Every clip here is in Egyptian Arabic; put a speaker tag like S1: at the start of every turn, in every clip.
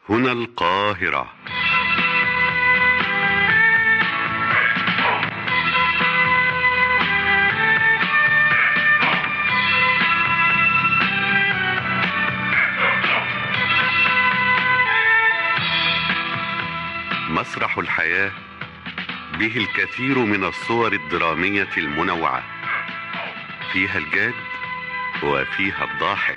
S1: هنا القاهرة مسرح الحياة به الكثير من الصور الدرامية المنوعة فيها الجاد وفيها الضاحك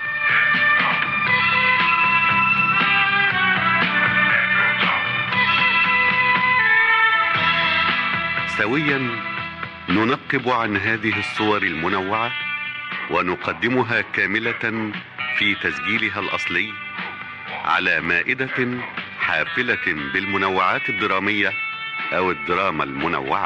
S1: سويا ننقب عن هذه الصور المنوعة ونقدمها كاملة في تسجيلها الأصلي على مائدة حافلة بالمنوعات الدرامية أو الدراما المنوعة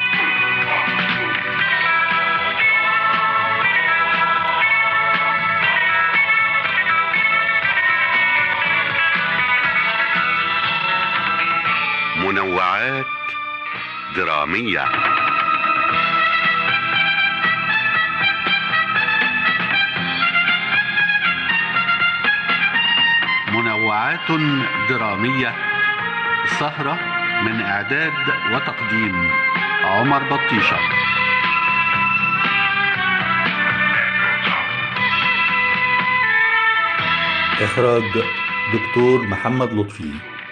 S1: منوعات درامية منوعات درامية سهرة من إعداد وتقديم عمر بطيشة
S2: إخراج دكتور محمد لطفي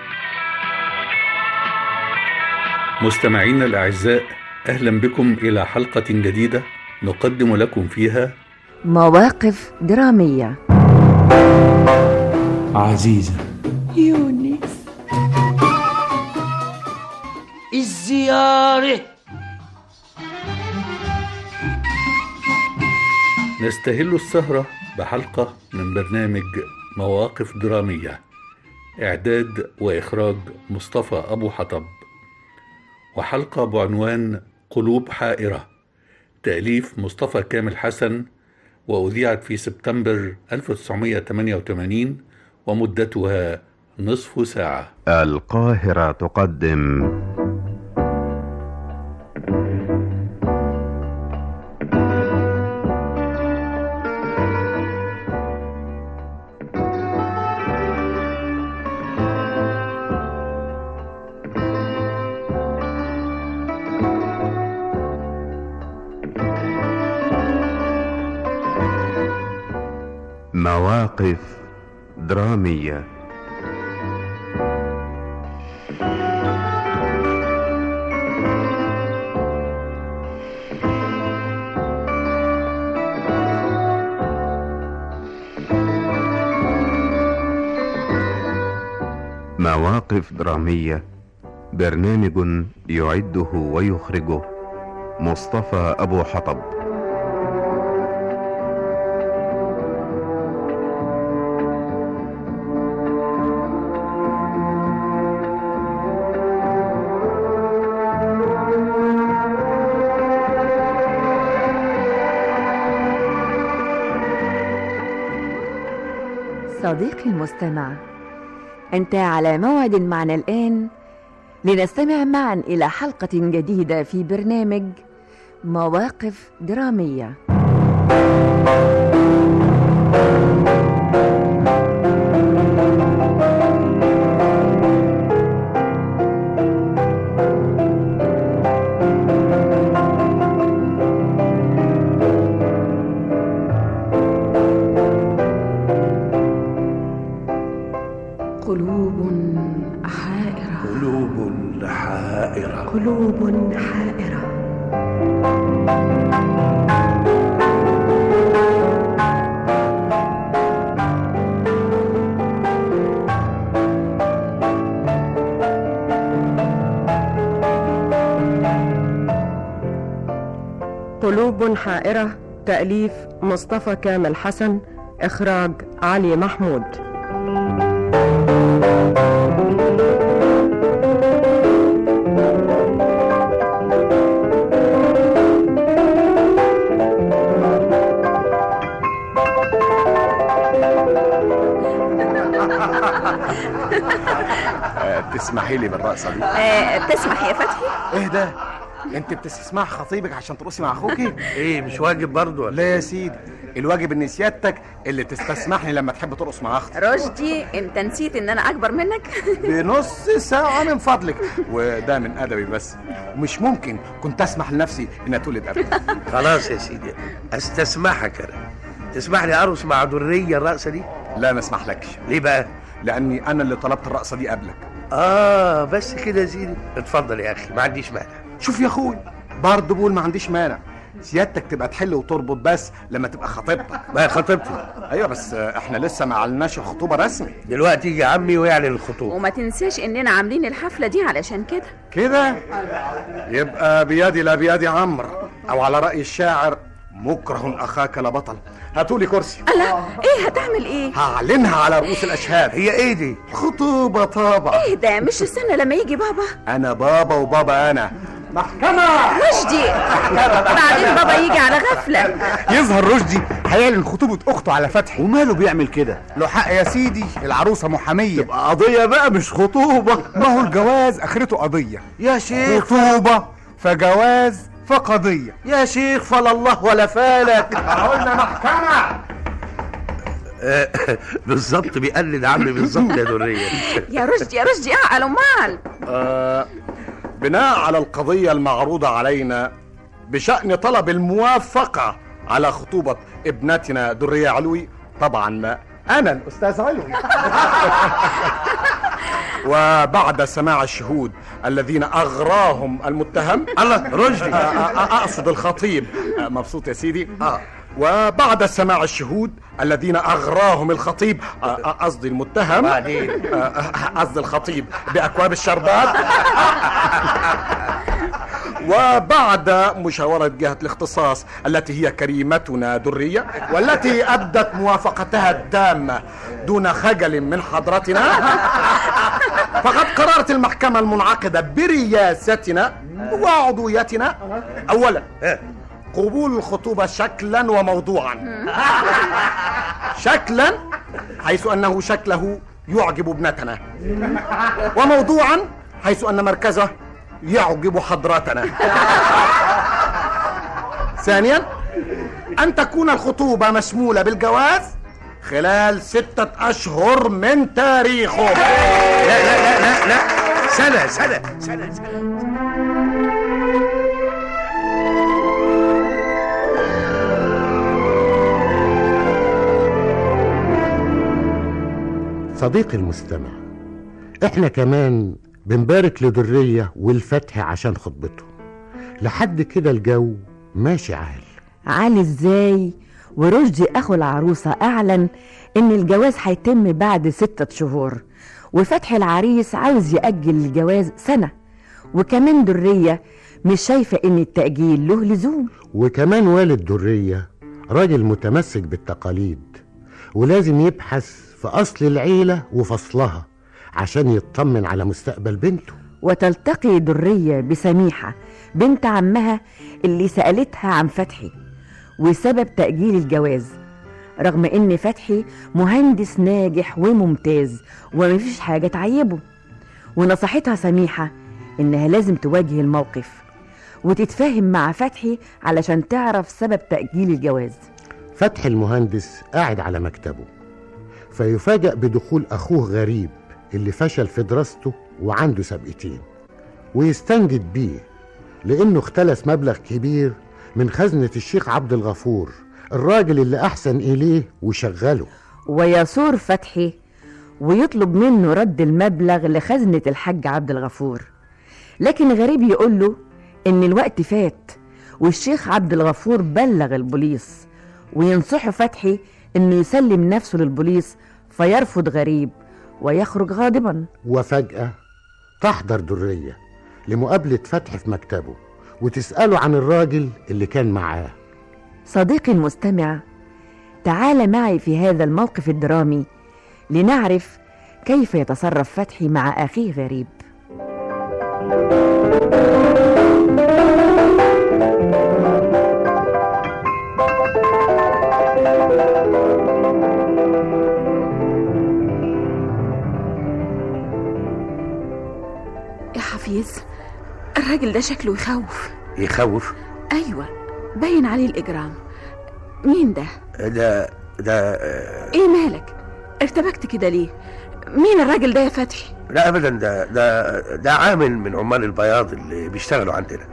S2: مستمعينا الأعزاء أهلا بكم إلى حلقة جديدة نقدم لكم فيها
S3: مواقف درامية
S2: عزيزة
S4: يونس الزيارة
S2: نستهل السهرة بحلقة من برنامج مواقف درامية إعداد وإخراج مصطفى أبو حطب وحلقة بعنوان قلوب حائرة تأليف مصطفى كامل حسن وأذيعت في سبتمبر 1988 ومدتها نصف ساعة
S1: القاهرة تقدم مواقف درامية مواقف درامية برنامج يعده ويخرجه مصطفى أبو حطب
S3: صديقي المستمع أنت على موعد معنا الآن لنستمع معا إلى حلقة جديدة في برنامج مواقف درامية
S4: قلوب حائرة
S2: قلوب حائرة
S4: قلوب حائرة قلوب حائرة تأليف مصطفى كامل حسن إخراج علي محمود
S5: تسمحي لي بالرقصه دي
S6: آه، تسمح يا فتحي
S5: ايه ده انت بتسمع خطيبك عشان ترقصي مع اخوكي
S2: ايه مش واجب برضو ولا
S5: لا يا سيدي الواجب ان سيادتك اللي تستسمحني لما تحب ترقص مع اختي
S6: رشدي انت نسيت ان انا اكبر منك
S5: بنص ساعة من فضلك وده من أدبي بس مش ممكن كنت أسمح لنفسي إن أتولد أبدا
S7: خلاص يا سيدي استسمحك انا تسمح لي ارقص مع دريه الرقصه دي
S5: لا ما اسمحلكش
S7: ليه بقى
S5: لأني أنا اللي طلبت الرقصة دي قبلك
S7: اه بس كده يا سيدي اتفضل يا اخي ما عنديش مانع
S5: شوف يا أخوي برضه بقول ما عنديش مانع سيادتك تبقى تحل وتربط بس لما تبقى خطيبتك
S7: ما خطيبتي
S5: ايوه بس احنا لسه ما اعلناش الخطوبه رسمي
S7: دلوقتي يجي عمي ويعلن الخطوبه
S6: وما تنساش اننا عاملين الحفله دي علشان كده
S5: كده يبقى بيدي لا بيد عمرو او على راي الشاعر مكره اخاك لا بطل هاتولي كرسي
S6: لا ايه هتعمل ايه
S5: هعلنها على رؤوس الاشهاد
S7: هي ايه دي
S5: خطوبه طبعا
S6: ايه ده مش استنى لما يجي بابا
S5: انا بابا وبابا انا محكمه
S6: رشدي بعدين بابا يجي على غفله
S8: يظهر رشدي هيعلن خطوبة أخته على فتحي
S9: وماله بيعمل كده
S8: له حق يا سيدي العروسة محامية
S9: قضية بقى مش خطوبة
S8: ما هو الجواز آخرته قضية
S9: يا شيخ
S8: خطوبة فجواز فقضية
S9: يا شيخ فلا الله ولا فالك
S5: قلنا محكمه
S7: آه، بالظبط بيقلد عمي بالظبط يا دريه
S6: يا رشدي يا رشدي اعقل امال
S5: آه بناء على القضيه المعروضه علينا بشان طلب الموافقه على خطوبه ابنتنا دريه علوي طبعا انا الاستاذ علوي وبعد سماع الشهود الذين اغراهم المتهم
S7: الله رشدي
S5: آه، آه، اقصد الخطيب آه، مبسوط يا سيدي
S7: اه
S5: وبعد سماع الشهود الذين اغراهم الخطيب آه، آه، قصدي المتهم
S7: بعدين؟
S5: آه، آه، قصدي الخطيب باكواب الشربات وبعد مشاورة جهة الاختصاص التي هي كريمتنا درية والتي أبدت موافقتها التامة دون خجل من حضرتنا فقد قررت المحكمة المنعقدة برياستنا وعضويتنا أولا قبول الخطوبة شكلا وموضوعا شكلا حيث أنه شكله يعجب ابنتنا وموضوعا حيث أن مركزه يعجب حضرتنا ثانيا أن تكون الخطوبة مشمولة بالجواز خلال ستة أشهر من تاريخه
S7: لا لا لا لا لا سنه سنه سنه سنه
S10: صديقي المستمع احنا كمان بنبارك لدرية والفتح عشان خطبته لحد كده الجو ماشي عال
S3: عالي ازاي ورشدي اخو العروسة اعلن ان الجواز هيتم بعد ستة شهور وفتحي العريس عاوز يأجل الجواز سنة وكمان درية مش شايفة ان التأجيل له لزوم
S10: وكمان والد درية راجل متمسك بالتقاليد ولازم يبحث في أصل العيلة وفصلها عشان يطمن على مستقبل بنته
S3: وتلتقي درية بسميحة بنت عمها اللي سألتها عن فتحي وسبب تأجيل الجواز رغم ان فتحي مهندس ناجح وممتاز ومفيش حاجة تعيبه ونصحتها سميحة انها لازم تواجه الموقف وتتفاهم مع فتحي علشان تعرف سبب تأجيل الجواز
S10: فتحي المهندس قاعد على مكتبه فيفاجأ بدخول أخوه غريب اللي فشل في دراسته وعنده سبقتين ويستنجد بيه لأنه اختلس مبلغ كبير من خزنة الشيخ عبد الغفور الراجل اللي أحسن إليه وشغله
S3: ويثور فتحي ويطلب منه رد المبلغ لخزنة الحاج عبد الغفور لكن غريب يقول له إن الوقت فات والشيخ عبد الغفور بلغ البوليس وينصحه فتحي إنه يسلم نفسه للبوليس فيرفض غريب ويخرج غاضبا
S10: وفجأة تحضر درية لمقابلة فتحي في مكتبه وتسأله عن الراجل اللي كان معاه
S3: صديقي المستمع تعال معي في هذا الموقف الدرامي لنعرف كيف يتصرف فتحي مع أخيه غريب
S6: يا حفيظ الراجل ده شكله يخوف
S7: يخوف
S6: ايوه باين عليه الاجرام مين ده
S7: ده ده آه،
S6: ايه مالك ارتبكت كده ليه مين الراجل ده يا فتحي
S7: لا ابدا ده ده ده عامل من عمال البياض اللي بيشتغلوا عندنا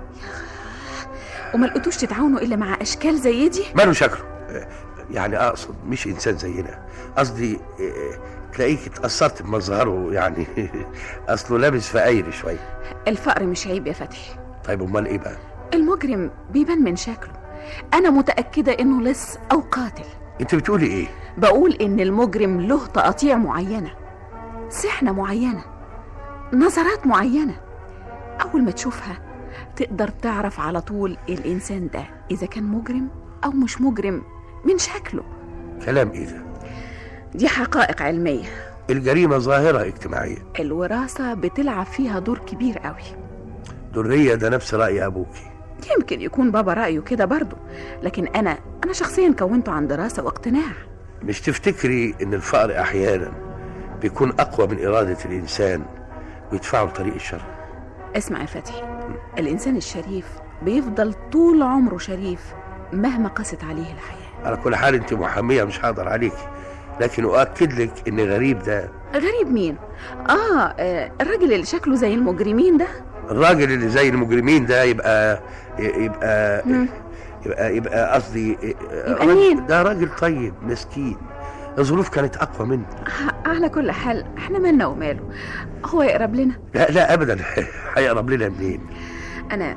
S6: وما لقيتوش تتعاونوا الا مع اشكال زي دي
S7: ماله شكله آه، يعني اقصد مش انسان زينا قصدي آه، تلاقيك اتأثرت بمظهره يعني اصله لابس فقاير شويه
S6: الفقر مش عيب يا فتحي
S7: طيب امال ايه بقى
S6: المجرم بيبان من شكله انا متاكده انه لص او قاتل
S7: انت بتقولي ايه
S6: بقول ان المجرم له تقاطيع معينه سحنه معينه نظرات معينه اول ما تشوفها تقدر تعرف على طول الانسان ده اذا كان مجرم او مش مجرم من شكله
S7: كلام ايه ده
S6: دي حقائق علميه
S7: الجريمه ظاهره اجتماعيه
S6: الوراثه بتلعب فيها دور كبير قوي
S7: درية ده نفس رأي أبوكي
S6: يمكن يكون بابا رايه كده برضه لكن انا انا شخصيا كونته عن دراسه واقتناع
S7: مش تفتكري إن الفقر أحيانا بيكون أقوى من إرادة الإنسان ويدفعه لطريق الشر
S6: اسمع يا فتحي الانسان الشريف بيفضل طول عمره شريف مهما قست عليه الحياه
S7: على كل حال أنت محامية مش هقدر عليكي لكن أؤكد لك إن غريب ده
S6: غريب مين آه, اه الراجل اللي شكله زي المجرمين ده
S7: الراجل اللي زي المجرمين ده يبقى يبقى
S6: مم.
S7: يبقى يبقى قصدي
S6: يبقى
S7: راجل-
S6: مين؟
S7: ده راجل طيب مسكين الظروف كانت أقوى منه
S6: ه- على كل حال احنا مالنا وماله هو يقرب لنا
S7: لا لا أبدا هيقرب لنا منين
S6: انا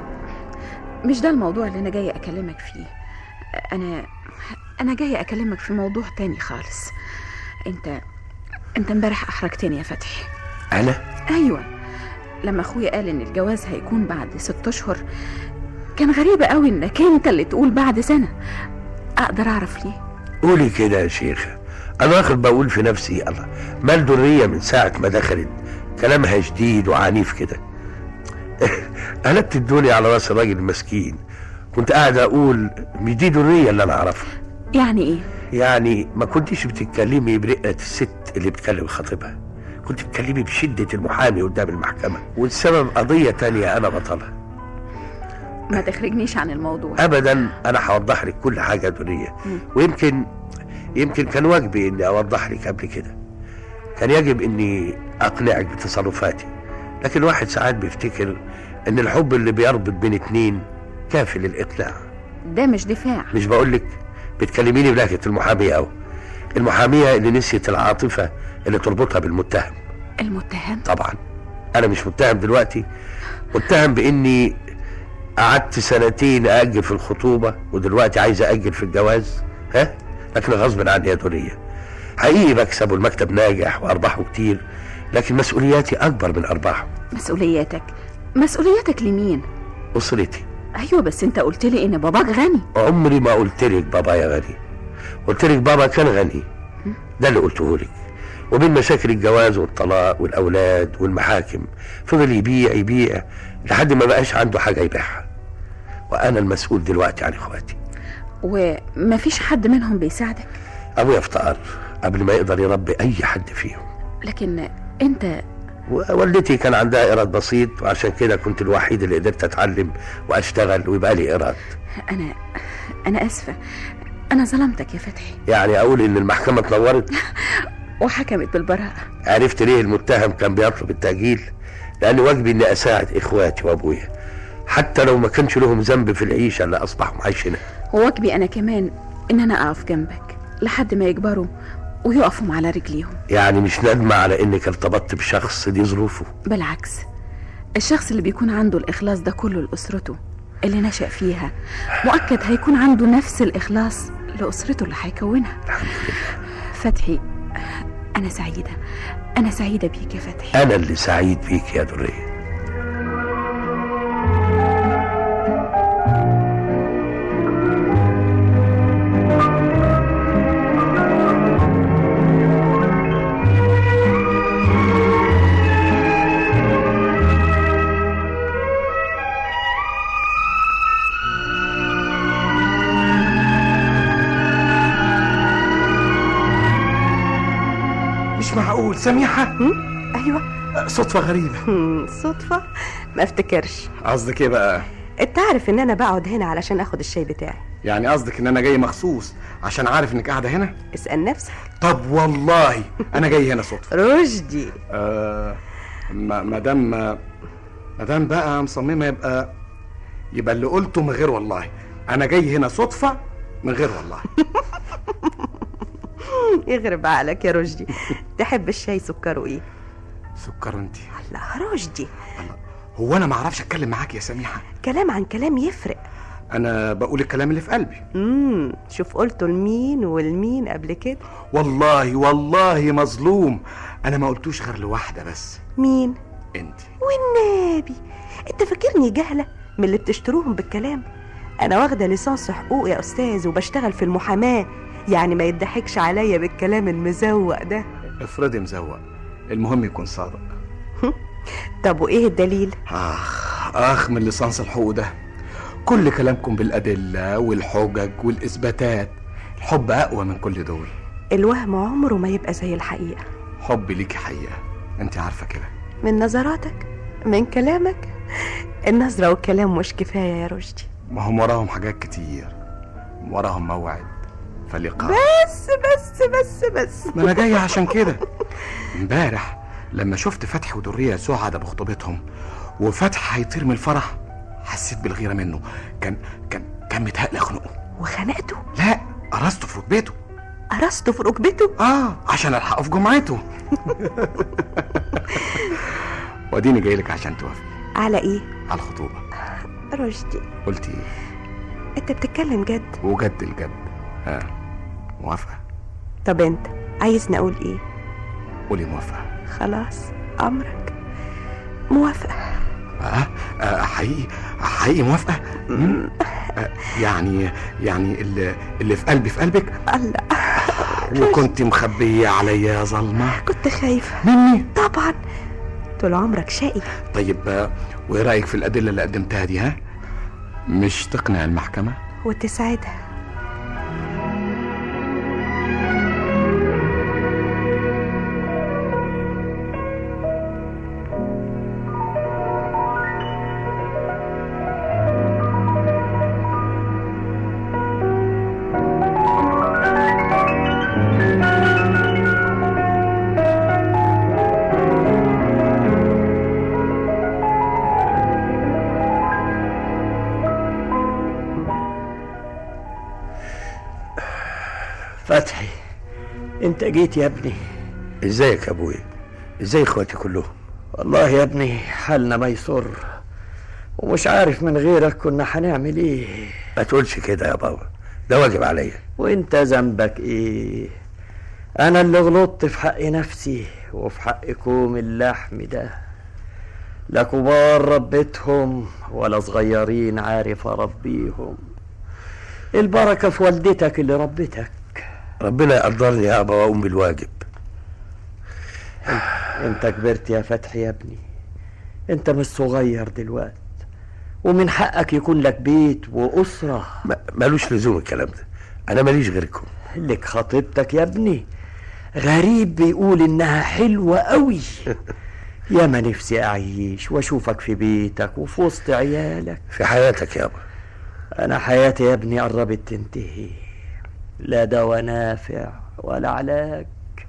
S6: مش ده الموضوع اللي انا جايه اكلمك فيه انا انا جايه اكلمك في موضوع تاني خالص انت انت امبارح احرجتني يا فتحي
S7: أنا
S6: ايوه لما اخويا قال ان الجواز هيكون بعد ست اشهر كان غريبة قوي انك انت اللي تقول بعد سنة اقدر اعرف ليه
S7: قولي كده يا شيخة أنا واخد بقول في نفسي الله مال درية من ساعة ما دخلت كلامها شديد وعنيف كده قلبت الدنيا على راس الراجل المسكين كنت قاعد أقول مش دي درية اللي أنا أعرفها
S6: يعني ايه
S7: يعني ما كنتش بتتكلمي برقة الست اللي بتكلم خطيبها كنت بتتكلمي بشدة المحامي قدام المحكمة والسبب قضية تانية أنا بطلها
S6: ما تخرجنيش عن الموضوع
S7: ابدا انا هوضح لك كل حاجه يا دنيا ويمكن يمكن كان واجبي اني اوضح لك قبل كده كان يجب اني اقنعك بتصرفاتي لكن الواحد ساعات بيفتكر ان الحب اللي بيربط بين اتنين كافي للاقناع
S6: ده مش دفاع
S7: مش بقول لك بتكلميني بلهجه المحاميه او المحاميه اللي نسيت العاطفه اللي تربطها بالمتهم
S6: المتهم
S7: طبعا انا مش متهم دلوقتي متهم باني قعدت سنتين اجل في الخطوبه ودلوقتي عايز اجل في الجواز ها لكن غصب عني يا دنيا حقيقي بكسب والمكتب ناجح وارباحه كتير لكن مسؤولياتي اكبر من ارباحه
S6: مسؤولياتك مسؤولياتك لمين
S7: اسرتي
S6: ايوه بس انت قلت لي ان باباك غني
S7: عمري ما قلت لك بابا يا غني قلت لك بابا كان غني ده اللي قلته لك وبين مشاكل الجواز والطلاق والاولاد والمحاكم فضل يبيع يبيع لحد ما بقاش عنده حاجه يبيعها وانا المسؤول دلوقتي عن اخواتي
S6: ومفيش حد منهم بيساعدك
S7: ابويا افتقر قبل ما يقدر يربي اي حد فيهم
S6: لكن انت
S7: والدتي كان عندها ايراد بسيط وعشان كده كنت الوحيد اللي قدرت اتعلم واشتغل ويبقى لي ايراد
S6: انا انا اسفه انا ظلمتك يا فتحي
S7: يعني اقول ان المحكمه اتنورت
S6: وحكمت بالبراءه
S7: عرفت ليه المتهم كان بيطلب التأجيل لأن واجبي إني أساعد إخواتي وأبويا حتى لو ما كانش لهم ذنب في العيشة اللي أصبحوا عايشينها
S6: وواجبي انا كمان ان انا اقف جنبك لحد ما يكبروا ويقفوا على رجليهم
S7: يعني مش ندمة على إنك ارتبطت بشخص دي ظروفه
S6: بالعكس الشخص اللي بيكون عنده الإخلاص ده كله لأسرته اللي نشأ فيها مؤكد هيكون عنده نفس الإخلاص لأسرته اللي هيكونها فتحي أنا سعيدة أنا سعيدة بيك يا فتحي
S7: أنا اللي سعيد بيك يا درية
S8: مش معقول سميحة
S4: ايوه
S8: صدفة غريبة
S4: صدفة ما افتكرش
S8: قصدك ايه بقى
S4: انت عارف ان انا بقعد هنا علشان اخد الشاي بتاعي
S5: يعني قصدك ان انا جاي مخصوص عشان عارف انك قاعده هنا
S11: اسأل نفسك
S5: طب والله انا جاي هنا صدفه
S11: رشدي
S5: آه ما ما دام ما دام بقى مصممه يبقى يبقى اللي قلته من غير والله انا جاي هنا صدفه من غير والله
S11: يغرب عقلك يا رشدي تحب الشاي سكره ايه
S5: سكر انت
S11: لا رشدي
S5: هو انا ما اعرفش اتكلم معاك يا سميحه
S11: كلام عن كلام يفرق
S5: انا بقول الكلام اللي في قلبي
S11: امم شوف قلته لمين والمين قبل كده
S5: والله والله مظلوم انا ما قلتوش غير لواحده بس
S11: مين
S5: انت
S11: والنبي انت فاكرني جهله من اللي بتشتروهم بالكلام انا واخده ليسانس حقوق يا استاذ وبشتغل في المحاماه يعني ما يضحكش عليا بالكلام المزوق ده
S5: افرضي مزوق المهم يكون صادق
S11: طب وايه الدليل
S5: اخ اخ من لسانس الحقوق ده كل كلامكم بالادله والحجج والاثباتات الحب اقوى من كل دول
S11: الوهم عمره ما يبقى زي الحقيقه
S5: حبي ليكي حقيقه انت عارفه كده
S11: من نظراتك من كلامك النظرة والكلام مش كفاية يا رشدي
S5: ما هم وراهم حاجات كتير وراهم موعد فلقاء
S11: بس بس بس بس
S5: ما انا جاي عشان كده امبارح لما شفت فتحي ودرية سعدة بخطوبتهم وفتحي هيطير من الفرح حسيت بالغيرة منه كان كان كان متهيألي اخنقه
S11: وخنقته
S5: لا قرصته في ركبته
S11: قرصته في ركبته
S5: اه عشان الحقه في جمعته واديني جاي لك عشان توافقي
S11: على ايه
S5: على الخطوبة
S11: رشدي
S5: قلتي ايه
S11: انت بتتكلم جد
S5: وجد الجد ها موافقة
S11: طب انت عايزني اقول ايه
S5: قولي موافقة
S11: خلاص امرك موافقة
S5: آه آه حقيقي حقيقي موافقة مم. آه يعني يعني اللي, اللي في قلبي في قلبك
S11: الله
S5: وكنت مخبية عليا يا ظلمة
S11: كنت خايفة
S5: مني
S11: طبعا طول عمرك شقي
S5: طيب آه، وايه رأيك في الأدلة اللي قدمتها دي ها مش تقنع المحكمة
S11: وتسعدها
S9: فتحي انت جيت يا ابني
S7: ازيك يا ابويا ازاي اخواتي كلهم
S9: والله يا ابني حالنا ما يسر ومش عارف من غيرك كنا هنعمل ايه
S7: ما تقولش كده يا بابا ده واجب عليا
S9: وانت ذنبك ايه انا اللي غلطت في حق نفسي وفي حق كوم اللحم ده لا كبار ربيتهم ولا صغيرين عارف اربيهم البركه في والدتك اللي ربتك
S7: ربنا يقدرني يا ابا واقوم بالواجب
S9: انت كبرت يا فتحي يا ابني انت مش صغير دلوقتي ومن حقك يكون لك بيت واسره
S7: ما- ملوش لزوم الكلام ده انا ماليش غيركم
S9: لك خطيبتك يا ابني غريب بيقول انها حلوة قوي يا ما نفسي اعيش واشوفك في بيتك وفي وسط عيالك
S7: في حياتك يابا
S9: انا حياتي يا ابني قربت تنتهي لا دواء نافع ولا علاج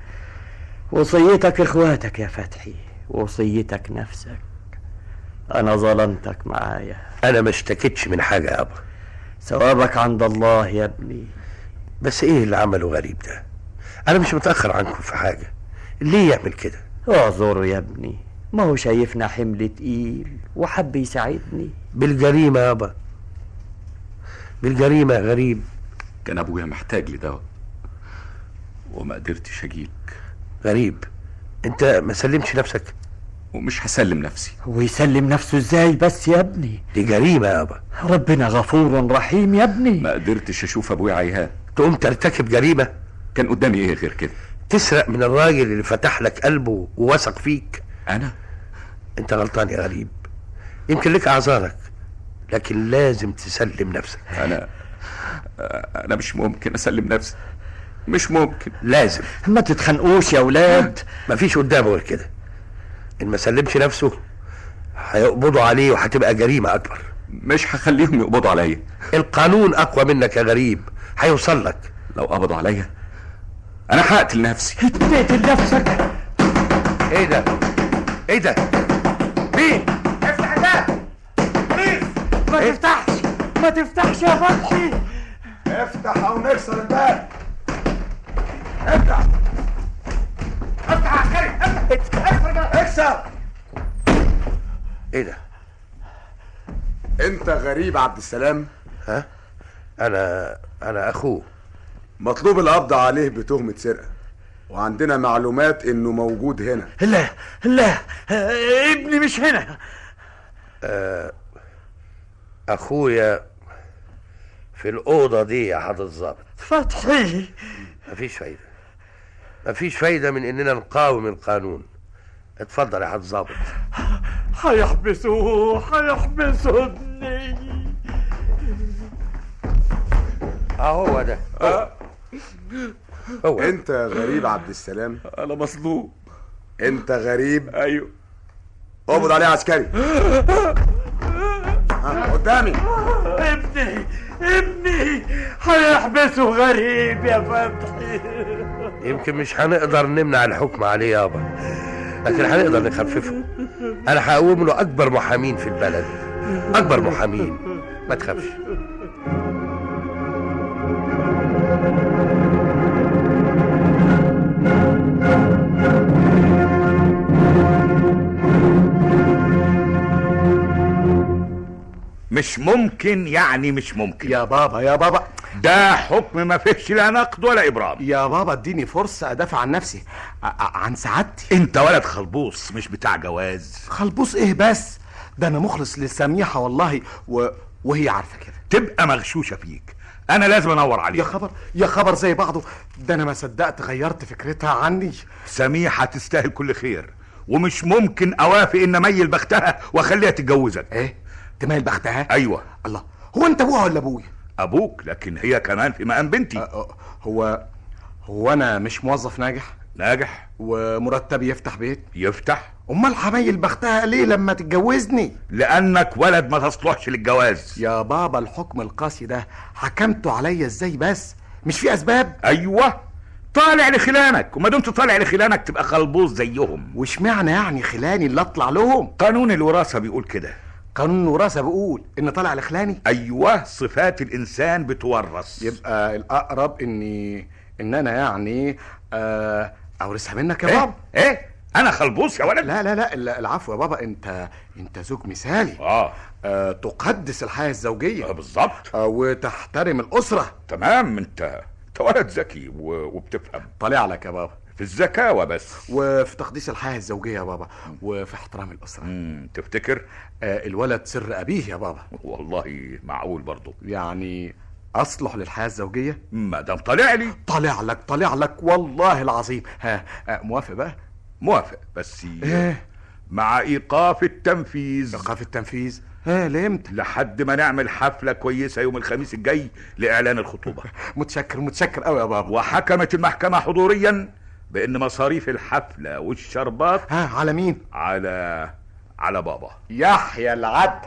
S9: وصيتك اخواتك يا فتحي وصيتك نفسك انا ظلمتك معايا
S7: انا ما اشتكيتش من حاجه يابا
S9: ثوابك عند الله يا ابني
S7: بس ايه اللي عمله غريب ده انا مش متاخر عنكم في حاجه ليه يعمل كده
S9: اعذره يا ابني ما هو شايفنا حمل تقيل وحب يساعدني
S7: بالجريمه يابا بالجريمه يا غريب
S2: كان ابويا محتاج لدواء وما قدرتش اجيلك
S7: غريب انت ما سلمتش نفسك
S2: ومش هسلم نفسي
S9: ويسلم نفسه ازاي بس يا ابني
S7: دي جريمه يابا
S9: ربنا غفور رحيم يا ابني
S2: ما قدرتش اشوف ابويا عيهان
S7: تقوم ترتكب جريمه
S2: كان قدامي ايه غير كده
S7: تسرق من الراجل اللي فتح لك قلبه ووثق فيك
S2: انا
S7: انت غلطان يا غريب يمكن لك اعذارك لكن لازم تسلم نفسك
S2: انا انا مش ممكن اسلم نفسي مش ممكن
S7: لازم
S9: ما تتخانقوش يا ولاد
S7: مفيش قدامه غير كده ان ما سلمش نفسه هيقبضوا عليه وهتبقى جريمه اكبر
S12: مش هخليهم يقبضوا عليا
S7: القانون اقوى منك يا غريب هيوصل لك
S12: لو قبضوا عليا انا هقتل نفسي
S9: تقتل نفسك
S7: ايه ده ايه ده مين
S9: افتح الباب بليز ما تفتحش ما تفتحش يا فتحي
S5: افتح او نكسر الباب
S9: افتح افتح عسكري افتح افتح
S5: اكسر
S7: ايه ده
S5: انت غريب عبد السلام
S7: ها انا انا اخوه
S5: مطلوب القبض عليه بتهمة سرقة وعندنا معلومات انه موجود هنا
S9: لا لا آه، ابني مش هنا
S7: آه اخويا في الاوضه دي يا حضرة الظابط
S9: فتحي
S7: مفيش فايده مفيش فايده من اننا نقاوم القانون اتفضل يا حضرة الظابط
S9: هيحبسوه هيحبسوا ابني
S7: اهو ده هو
S5: انت غريب عبد السلام
S12: انا مظلوم
S5: انت غريب
S12: ايوه
S5: اقبض عليه عسكري ها، قدامي
S9: ابني ابني هيحبسوا غريب يا فتحي
S7: يمكن مش هنقدر نمنع الحكم عليه يابا لكن هنقدر نخففه انا هقوم له اكبر محامين في البلد اكبر محامين ما تخافش
S13: مش ممكن يعني مش ممكن
S5: يا بابا يا بابا
S13: ده حكم ما فيهش لا نقد ولا ابرام
S5: يا بابا اديني فرصة ادافع عن نفسي ع- ع- عن سعادتي
S13: انت ولد خلبوص مش بتاع جواز
S5: خلبوص ايه بس ده انا مخلص للسميحة والله و... وهي عارفة كده
S13: تبقى مغشوشة فيك انا لازم انور
S5: يا
S13: عليك
S5: خبر يا خبر زي بعضه ده انا ما صدقت غيرت فكرتها عني
S13: سميحة تستاهل كل خير ومش ممكن اوافق ان اميل بختها واخليها تتجوزك
S5: ايه تميل بختها
S13: ايوه
S5: الله هو انت ابوها ولا ابويا
S13: ابوك لكن هي كمان في مقام بنتي
S5: أه، هو هو انا مش موظف ناجح
S13: ناجح
S5: ومرتبي يفتح بيت
S13: يفتح
S5: امال حمايل بختها ليه لما تتجوزني
S13: لانك ولد ما تصلحش للجواز
S5: يا بابا الحكم القاسي ده حكمته عليا ازاي بس مش في اسباب
S13: ايوه طالع لخلانك وما دمت طالع لخلانك تبقى خلبوص زيهم
S5: واشمعنى يعني خلاني اللي اطلع لهم
S13: قانون الوراثه بيقول كده
S5: قانون الوراثه بيقول ان طالع لخلاني
S13: ايوه صفات الانسان بتورث
S5: يبقى الاقرب اني ان انا يعني آه اورثها منك يا
S13: ايه
S5: بابا
S13: ايه انا خلبوص يا ولد
S5: لا لا لا ال- العفو يا بابا انت انت زوج مثالي
S13: اه,
S5: آه تقدس الحياه الزوجيه
S13: آه بالظبط
S5: آه وتحترم الاسره
S13: تمام انت انت ولد ذكي و... وبتفهم
S5: طالع لك يا بابا
S13: في الذكاوة بس
S5: وفي تقديس الحياه الزوجيه يا بابا وفي احترام الاسره
S13: مم. تفتكر
S5: آه الولد سر ابيه يا بابا
S13: والله معقول برضو
S5: يعني اصلح للحياه الزوجيه
S13: ما دام طالع لي
S5: طالع لك طالع لك والله العظيم ها آه موافق بقى
S13: موافق بس
S5: ايه
S13: مع ايقاف التنفيذ
S5: ايقاف التنفيذ ها لامتى
S13: لحد ما نعمل حفلة كويسة يوم الخميس الجاي لإعلان الخطوبة
S5: متشكر متشكر قوي يا بابا
S13: وحكمت المحكمة حضوريا بأن مصاريف الحفلة والشربات
S5: ها على مين
S13: على على بابا
S5: يحيى العدل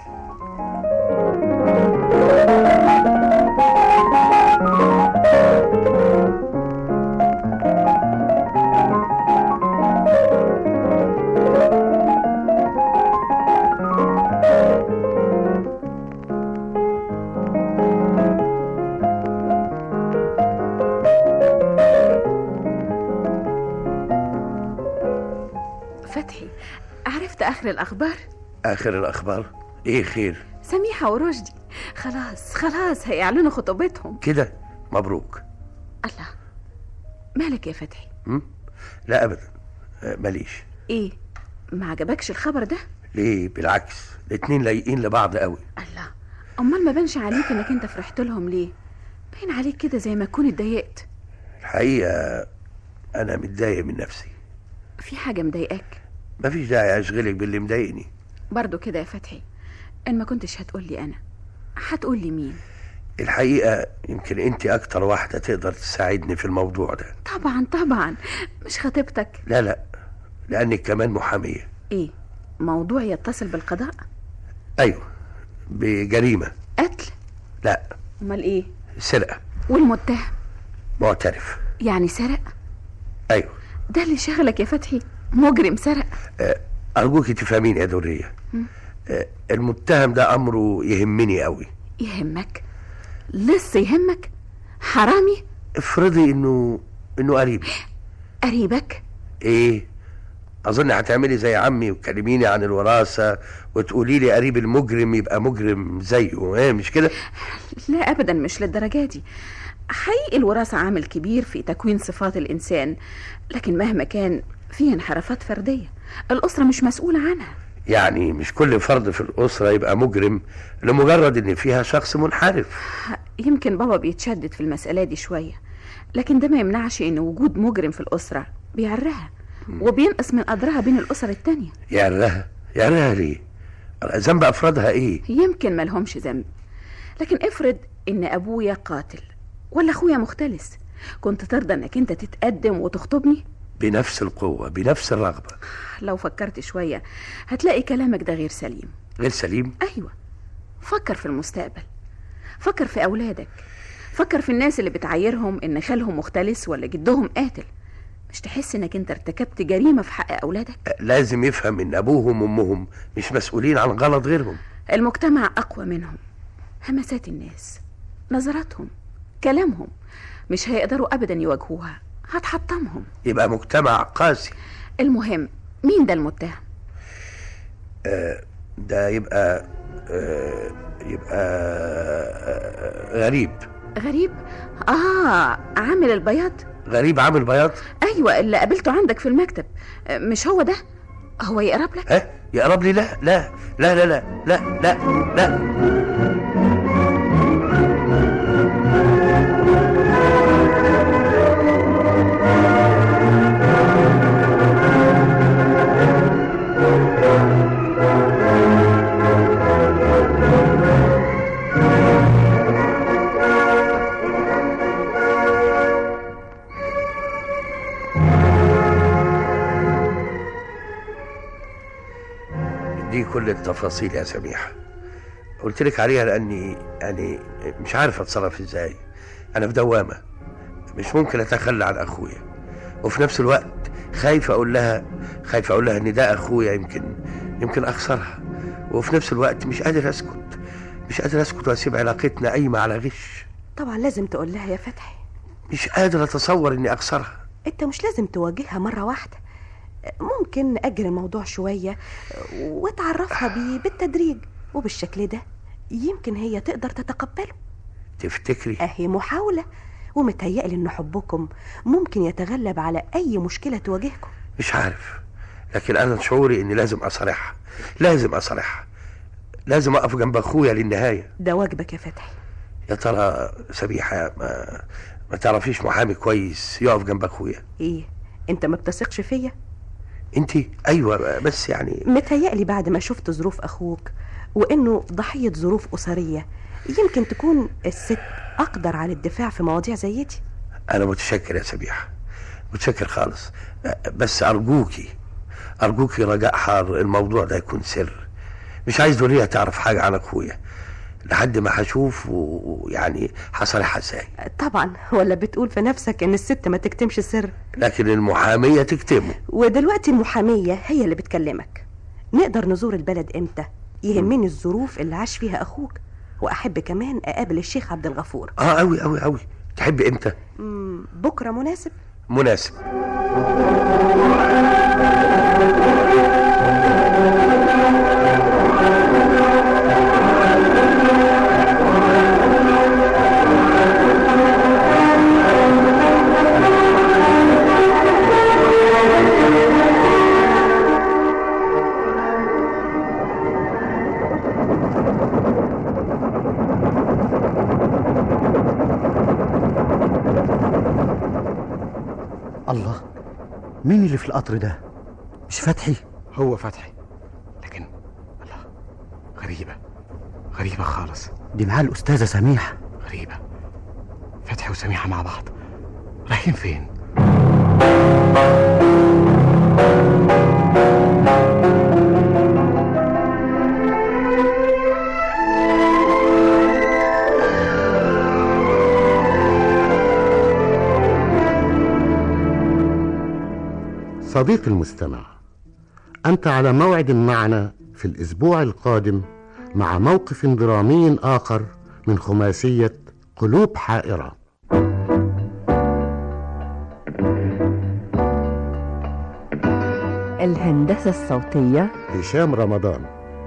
S6: فتحي عرفت آخر الأخبار
S7: اخر الاخبار ايه خير
S6: سميحة ورشدي خلاص خلاص هيعلنوا خطوبتهم
S7: كده مبروك
S6: الله مالك يا فتحي
S7: م? لا ابدا آه، ماليش
S6: ايه ما عجبكش الخبر ده
S7: ليه بالعكس الاتنين لايقين لبعض قوي
S6: الله امال ما بانش عليك انك انت فرحت لهم ليه باين عليك كده زي ما تكون اتضايقت
S7: الحقيقه انا متضايق من نفسي
S6: في حاجه مضايقاك
S7: مفيش داعي اشغلك باللي مضايقني
S6: برضو كده يا فتحي ان ما كنتش هتقول لي انا هتقول لي مين
S7: الحقيقه يمكن انت اكتر واحده تقدر تساعدني في الموضوع ده
S6: طبعا طبعا مش خطيبتك
S7: لا لا لانك كمان محاميه
S6: ايه موضوع يتصل بالقضاء
S7: ايوه بجريمه
S6: قتل
S7: لا
S6: امال ايه
S7: سرقه
S6: والمتهم
S7: معترف
S6: يعني سرق
S7: ايوه
S6: ده اللي شغلك يا فتحي مجرم سرق
S7: آه، ارجوك تفهميني يا دريه
S6: مم.
S7: آه، المتهم ده امره يهمني قوي
S6: يهمك لسه يهمك حرامي
S7: افرضي انه انه قريبي
S6: قريبك
S7: ايه اظن هتعملي زي عمي وتكلميني عن الوراثه وتقولي لي قريب المجرم يبقى مجرم زيه ايه مش كده
S6: لا ابدا مش للدرجه دي حقيقي الوراثه عامل كبير في تكوين صفات الانسان لكن مهما كان فيه انحرافات فرديه الاسره مش مسؤوله عنها
S7: يعني مش كل فرد في الاسره يبقى مجرم لمجرد ان فيها شخص منحرف
S6: يمكن بابا بيتشدد في المساله دي شويه لكن ده ما يمنعش ان وجود مجرم في الاسره بيعرها وبينقص من قدرها بين الاسر التانية
S7: يعرها يعرها ليه ذنب افرادها ايه
S6: يمكن ملهمش ذنب لكن افرض ان ابويا قاتل ولا اخويا مختلس كنت ترضى انك انت تتقدم وتخطبني
S7: بنفس القوه بنفس الرغبه
S6: لو فكرت شويه هتلاقي كلامك ده غير سليم
S7: غير سليم
S6: ايوه فكر في المستقبل فكر في اولادك فكر في الناس اللي بتعايرهم ان خالهم مختلس ولا جدهم قاتل مش تحس انك انت ارتكبت جريمه في حق اولادك
S7: لازم يفهم ان ابوهم وامهم مش مسؤولين عن غلط غيرهم
S6: المجتمع اقوى منهم همسات الناس نظراتهم كلامهم مش هيقدروا ابدا يواجهوها هتحطمهم
S7: يبقى مجتمع قاسي
S6: المهم مين ده المتهم
S7: آه ده يبقى آه يبقى آه غريب
S6: غريب اه عامل البياض
S7: غريب عامل بياض
S6: ايوه اللي قابلته عندك في المكتب آه، مش هو ده هو يقرب لك
S7: ها يقرب لي لا لا لا لا لا لا لا لا دي كل التفاصيل يا سميحة قلت لك عليها لاني يعني مش عارف اتصرف ازاي انا في دوامة مش ممكن اتخلى عن اخويا وفي نفس الوقت خايف اقول لها خايف اقول لها ان ده اخويا يمكن يمكن اخسرها وفي نفس الوقت مش قادر اسكت مش قادر اسكت واسيب علاقتنا قايمة على غش
S11: طبعا لازم تقول لها يا فتحي
S7: مش قادر اتصور اني اخسرها
S11: انت مش لازم تواجهها مرة واحدة ممكن نأجل الموضوع شوية وتعرفها بيه بالتدريج وبالشكل ده يمكن هي تقدر تتقبله
S7: تفتكري
S11: اهي محاولة ومتهيألي ان حبكم ممكن يتغلب على اي مشكلة تواجهكم
S7: مش عارف لكن انا شعوري اني لازم اصارحها لازم اصارحها لازم اقف جنب اخويا للنهايه
S11: ده واجبك يا فتحي
S7: يا ترى سبيحه ما ما تعرفيش محامي كويس يقف جنب اخويا
S11: ايه انت ما بتثقش فيا
S7: انت ايوه بس يعني
S11: متهيألي بعد ما شفت ظروف اخوك وانه ضحية ظروف اسرية يمكن تكون الست اقدر على الدفاع في مواضيع زي دي
S7: انا متشكر يا سبيحه متشكر خالص بس ارجوكي ارجوكي رجاء حار الموضوع ده يكون سر مش عايز دورية تعرف حاجه عن اخويا لحد ما هشوف ويعني هصالحها ازاي
S11: طبعا ولا بتقول في نفسك ان الست ما تكتمش سر
S7: لكن المحاميه تكتمه
S11: ودلوقتي المحامية هي اللي بتكلمك نقدر نزور البلد امتى يهمني الظروف اللي عاش فيها اخوك واحب كمان اقابل الشيخ عبد الغفور
S7: اه قوي قوي قوي تحب امتى
S11: مم، بكره مناسب
S7: مناسب
S14: الله مين اللي في القطر ده مش فتحي
S8: هو فتحي لكن الله غريبة غريبة خالص
S14: دي معاه الأستاذة سميحة
S8: غريبة فتحي وسميحة مع بعض رايحين فين
S10: صديقي المستمع أنت على موعد معنا في الأسبوع القادم مع موقف درامي آخر من خماسية قلوب حائرة
S3: الهندسة الصوتية
S10: هشام رمضان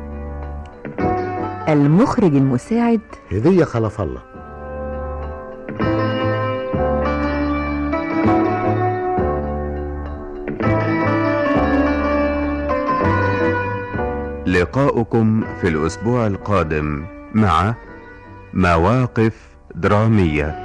S3: المخرج المساعد
S10: هدية خلف الله
S1: لقاؤكم في الأسبوع القادم مع مواقف درامية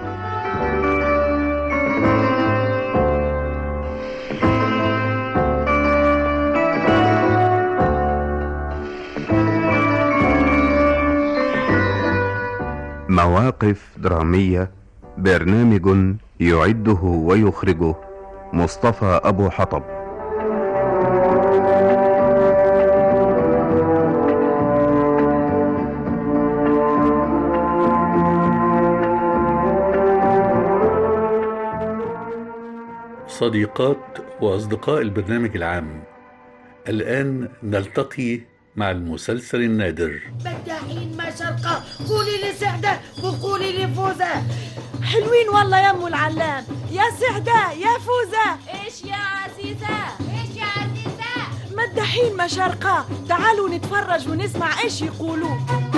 S1: مواقف درامية برنامج يعده ويخرجه مصطفى أبو حطب
S2: صديقات وأصدقاء البرنامج العام الآن نلتقي مع المسلسل النادر
S15: مداحين ما شرقة قولي لسعدة وقولي لفوزة حلوين والله يا ام العلام يا سعدة يا فوزة
S16: ايش يا عزيزة ايش يا عزيزة
S15: مداحين ما شرقة تعالوا نتفرج ونسمع ايش يقولوا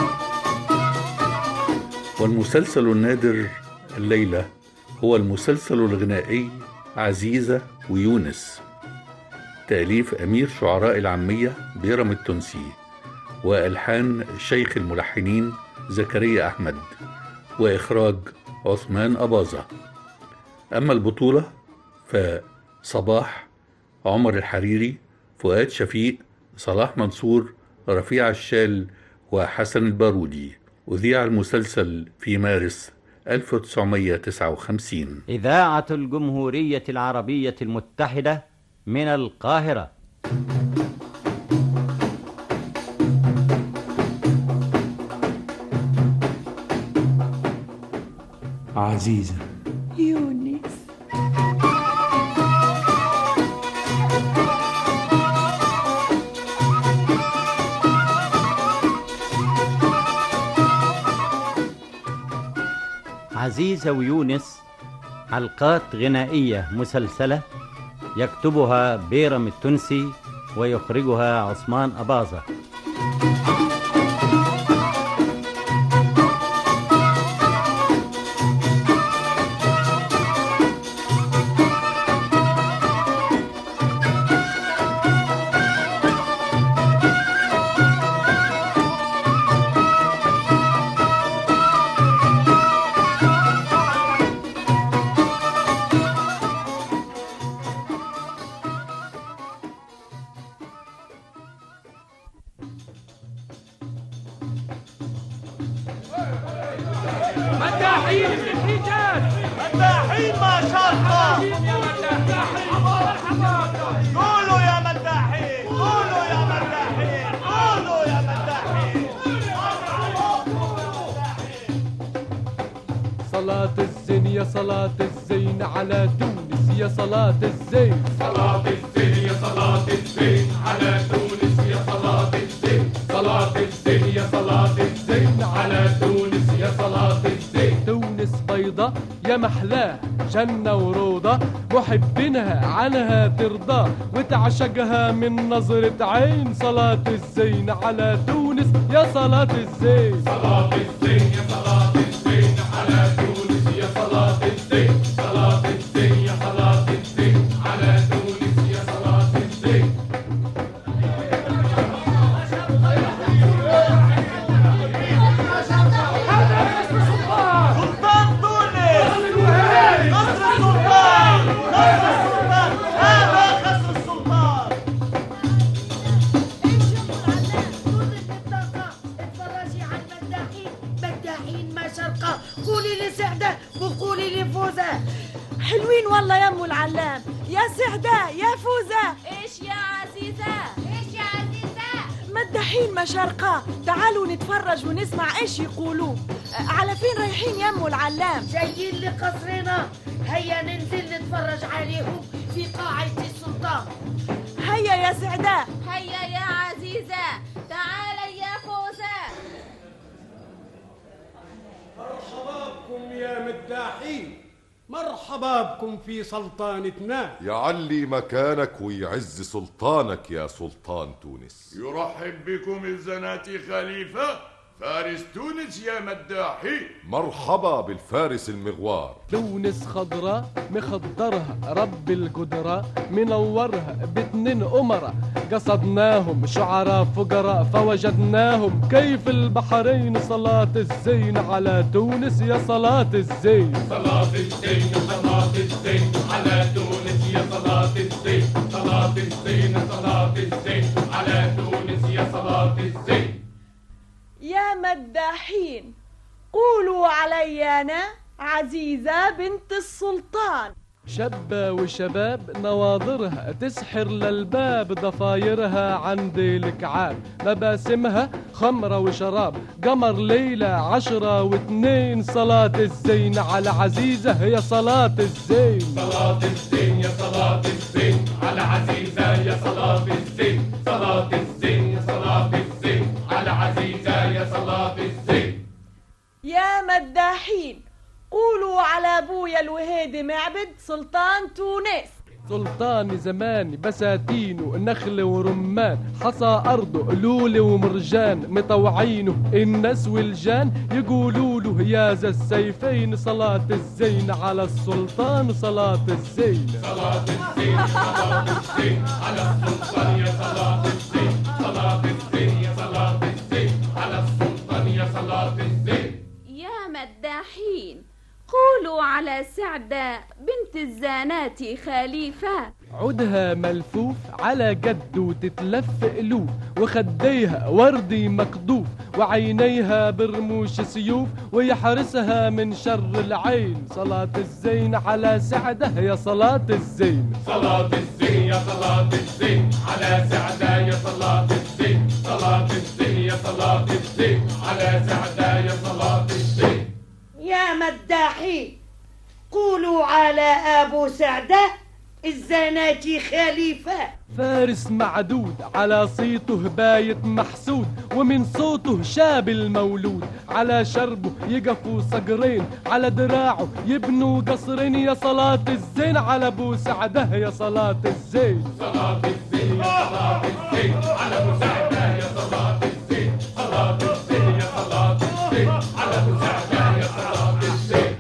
S2: والمسلسل النادر الليلة هو المسلسل الغنائي عزيزة ويونس تأليف أمير شعراء العامية بيرم التونسي وألحان شيخ الملحنين زكريا أحمد وإخراج عثمان أباظة أما البطولة فصباح عمر الحريري فؤاد شفيق صلاح منصور رفيع الشال وحسن البارودي أذيع المسلسل في مارس 1959
S17: إذاعة الجمهورية العربية المتحدة من القاهرة
S18: عزيزة
S15: يونس
S17: عزيزة ويونس حلقات غنائية مسلسلة يكتبها بيرم التونسي ويخرجها عثمان أباظة
S19: مداحين الرجال مداحين ما شاء الله قولوا يا مداحين قولوا يا مداحين قولوا يا مداحين
S20: صلاة الزين يا صلاة الزين على تونس يا صلاة الزين
S19: صلاة الزين يا صلاة الزين على تونس يا صلاة الزين صلاة الزين يا صلاة الزين على تونس يا صلاة الزين
S20: تونس بيضة يا محلاه جنة وروضة محبينها عنها ترضى وتعشقها من نظرة عين صلاة الزين على تونس يا صلاة الزين
S19: صلاة الزين يا صلاة الزين على تونس يا صلاة الزين صلاة الزين يا صلاة الزين على تونس يا صلاة الزين سلطان تونس قصر السلطان قصر السلطان هذا قصر السلطان
S15: اتفرجي على المداحين مداحين ما شرقة قولي لسعدة وقولي لفوزة حلوين والله يا ام العلام يا سعدة يا فوزة
S16: ايش يا عزيزة ايش يا عزيزة
S15: مداحين ما شرقة تعالوا نتفرج ونسمع ايش يقولوا أه، على فين رايحين يا ام العلام
S21: جايين لقصرنا هيا ننزل نتفرج عليهم
S15: في قاعة السلطان هيا يا سعداء
S16: هيا يا عزيزة تعالي يا فوزة
S21: مرحبا بكم يا مداحين مرحبا بكم في سلطنتنا
S22: يعلي مكانك ويعز سلطانك يا سلطان تونس
S23: يرحب بكم الزناتي خليفة فارس تونس يا مداحي
S22: مرحبا بالفارس المغوار
S20: تونس خضراء مخضرها رب القدرة منورها باتنين أمرة قصدناهم شعراء فقراء فوجدناهم كيف البحرين صلاة الزين على تونس يا صلاة الزين
S19: صلاة الزين صلاة الزين على تونس يا صلاة الزين صلاة الزين صلاة الزين على تونس يا صلاة الزين
S15: يا مداحين قولوا علي أنا عزيزة بنت السلطان
S20: شابة وشباب نواظرها تسحر للباب ضفايرها عند الكعاب مباسمها خمرة وشراب قمر ليلة عشرة واثنين صلاة الزين على عزيزة يا صلاة الزين
S19: صلاة الزين يا صلاة الزين على عزيزة يا صلاة الزين صلاة الزين يا صلاة الزين على عزيزة يا صلاة الزين
S15: يا مداحين قولوا على أبويا الوهيدي معبد سلطان تونس
S20: سلطان زمان بساتينه نخل ورمان حصى أرضه لولي ومرجان مطوعينه الناس والجان يقولوا له يا ذا السيفين صلاة الزين على السلطان صلاة الزين
S19: صلاة الزين صلاة الزين على السلطان يا صلاة الزين صلاة الزين يا صلاة الزين على السلطان يا صلاة الزين
S6: يا مداحين قولوا على سعدة بنت الزانات خليفة
S20: عودها ملفوف على جد وتتلف ألوف وخديها وردي مكضوف وعينيها برموش سيوف ويحرسها من شر العين صلاة الزين على سعده يا صلاة الزين
S19: صلاة الزين يا صلاة الزين على سعدة يا صلاة الزين صلاة الزين يا صلاة الزين على سعدة يا صلاة الزين
S15: يا مداحين قولوا على أبو سعدة الزناتي خليفة
S20: فارس معدود على صيته بايت محسود ومن صوته شاب المولود على شربه يقفوا صقرين على دراعه يبنوا قصرين يا صلاة الزين على ابو سعده يا صلاة الزين
S19: صلاة الزين يا صلاة الزين على ابو سعدة يا صلاة الزين صلاة الزين يا صلاة الزين على ابو سعدة يا صلاة الزين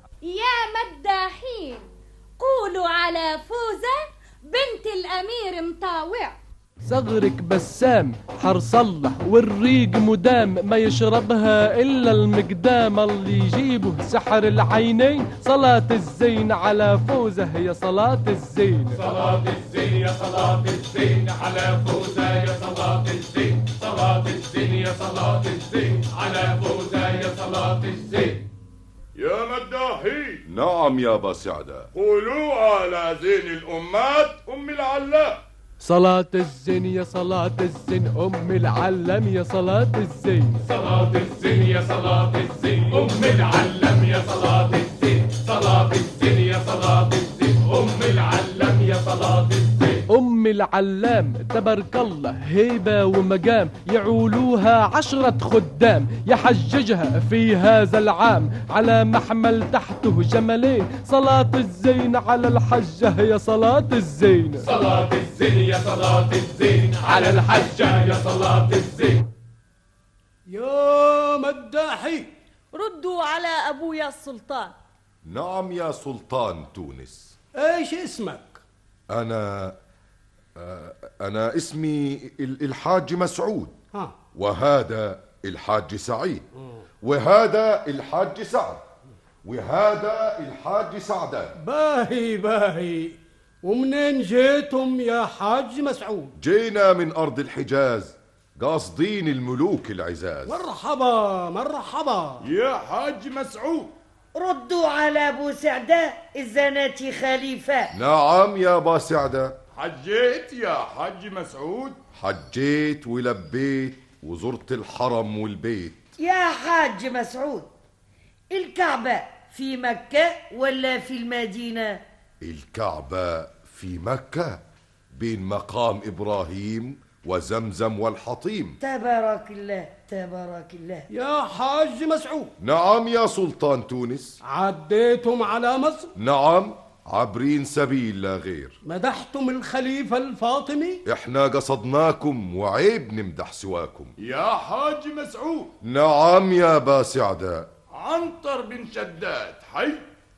S16: يا مداحين قولوا على فوزة بنت الأمير مطاوع
S20: صغرك بسام حرص الله والريق مدام ما يشربها إلا المقدام اللي يجيبه سحر العينين صلاة الزين على فوزه يا صلاة الزين
S19: صلاة الزين يا صلاة الزين على فوزة يا صلاة الزين صلاة الزين يا صلاة الزين على فوزة يا صلاة الزين
S22: يا مداحي نعم يا أبا سعدة
S23: قولوا على زين الأمات أم العلاء
S20: صلاة الزين يا صلاة الزين أم العلم يا صلاة الزين
S19: صلاة الزين يا صلاة الزين أم العلم يا صلاة الزين صلاة الزين يا صلاة الزين أم العلم يا صلاة الزين
S20: أم العلام تبارك الله هيبة ومقام يعولوها عشرة خدام يحججها في هذا العام على محمل تحته جملين صلاة الزين على الحجة يا صلاة الزين
S19: صلاة الزين يا صلاة الزين على الحجة يا صلاة الزين
S21: يا مداحي
S15: ردوا على أبويا السلطان
S22: نعم يا سلطان تونس
S21: ايش اسمك
S22: أنا آه، أنا اسمي ال- الحاج مسعود
S21: ها
S22: وهذا الحاج سعيد وهذا الحاج سعد وهذا الحاج سعدان
S21: باهي باهي ومنين جيتم يا حاج مسعود
S22: جينا من أرض الحجاز قاصدين الملوك العزاز
S21: مرحبا مرحبا
S23: يا حاج مسعود
S15: ردوا على أبو سعدة الزناتي خليفة
S22: نعم يا با سعدة
S23: حجيت يا حاج مسعود
S22: حجيت ولبيت وزرت الحرم والبيت
S15: يا حاج مسعود الكعبة في مكة ولا في المدينة
S22: الكعبة في مكة بين مقام إبراهيم وزمزم والحطيم
S15: تبارك الله تبارك الله
S21: يا حاج مسعود
S22: نعم يا سلطان تونس
S21: عديتم على مصر
S22: نعم عبرين سبيل لا غير
S21: مدحتم الخليفة الفاطمي
S22: احنا قصدناكم وعيب نمدح سواكم
S23: يا حاج مسعود
S22: نعم يا باسعداء
S23: عنتر بن شداد حي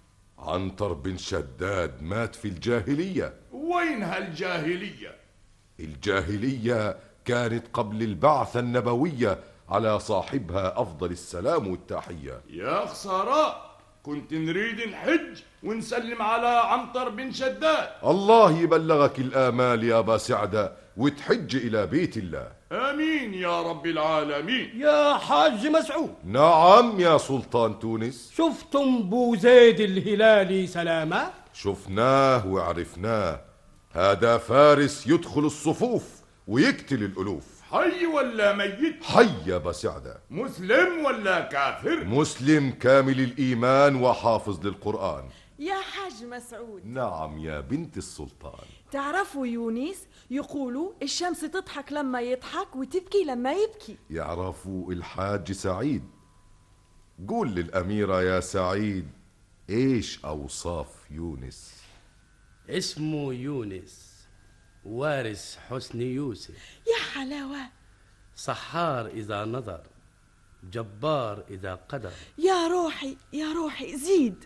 S22: عنتر بن شداد مات في الجاهلية
S23: وين هالجاهلية
S22: الجاهلية كانت قبل البعثة النبوية على صاحبها أفضل السلام والتحية
S23: يا خسارة كنت نريد نحج ونسلم على عنتر بن شداد
S22: الله يبلغك الآمال يا باسعدة وتحج إلى بيت الله
S23: آمين يا رب العالمين
S21: يا حاج مسعود
S22: نعم يا سلطان تونس
S21: شفتم بو زيد الهلالي سلامة
S22: شفناه وعرفناه هذا فارس يدخل الصفوف ويقتل الألوف
S23: حي ولا ميت
S22: حي يا بسعدة
S23: مسلم ولا كافر
S22: مسلم كامل الإيمان وحافظ للقرآن
S15: يا حاج مسعود
S22: نعم يا بنت السلطان
S15: تعرفوا يونس يقولوا الشمس تضحك لما يضحك وتبكي لما يبكي
S22: يعرفوا الحاج سعيد قول للأميرة يا سعيد إيش أوصاف يونس
S4: اسمه يونس وارث حسن يوسف
S15: يا حلاوة
S4: صحار إذا نظر جبار إذا قدر
S15: يا روحي يا روحي زيد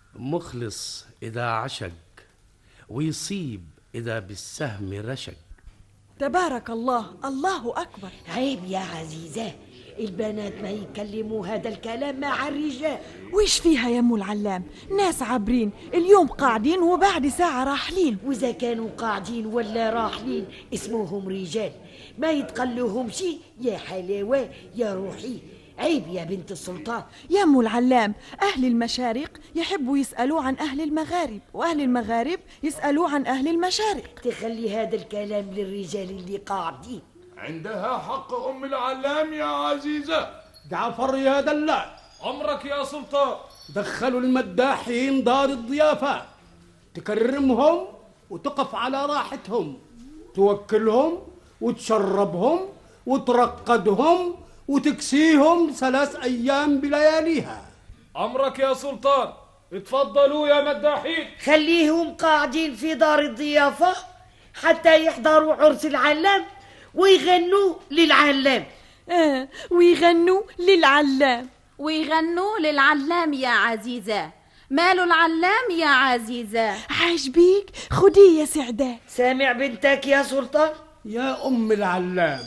S4: مخلص إذا عشق ويصيب إذا بالسهم رشق
S15: تبارك الله الله أكبر
S9: عيب يا عزيزة البنات ما يكلموا هذا الكلام مع الرجال
S15: ويش فيها يا ام العلام ناس عابرين اليوم قاعدين وبعد ساعة راحلين
S9: وإذا كانوا قاعدين ولا راحلين اسمهم رجال ما يتقلوهم شي يا حلاوة يا روحي عيب يا بنت السلطان
S15: يا ام العلام اهل المشارق يحبوا يسالوا عن اهل المغارب واهل المغارب يسالوا عن اهل المشارق
S9: تخلي هذا الكلام للرجال اللي قاعدين
S23: عندها حق أم العلام يا عزيزة
S21: جعفر يا دلال
S20: عمرك يا سلطان
S21: دخلوا المداحين دار الضيافة تكرمهم وتقف على راحتهم توكلهم وتشربهم وترقدهم وتكسيهم ثلاث أيام بلياليها
S20: عمرك يا سلطان اتفضلوا يا مداحين
S9: خليهم قاعدين في دار الضيافة حتى يحضروا عرس العلام ويغنوا للعلام
S15: آه ويغنوا للعلام
S6: ويغنوا للعلام يا عزيزة ماله العلام يا عزيزة
S15: عاجبيك خديه يا سعداء
S9: سامع بنتك يا سلطان
S21: يا أم العلام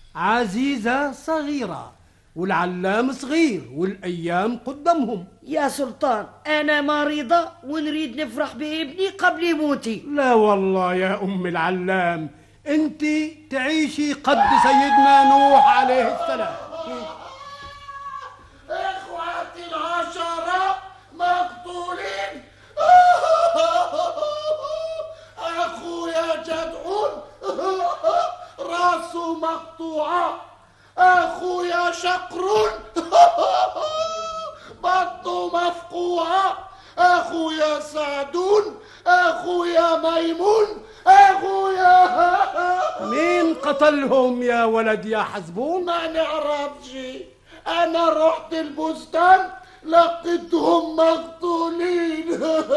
S21: عزيزة صغيرة والعلام صغير والأيام قدامهم
S9: يا سلطان أنا مريضة ونريد نفرح بابني قبل موتي
S21: لا والله يا أم العلام أنت تعيشي قد سيدنا نوح عليه السلام
S19: اخواتي العشرة مقتولين اخويا جدعون راسه مقطوعة اخويا شقرون بطنه مفقوعة اخويا سعدون اخويا ميمون اخويا
S21: مين قتلهم يا ولد يا حزبون
S19: ما نعرفش انا رحت البستان لقيتهم مقتولين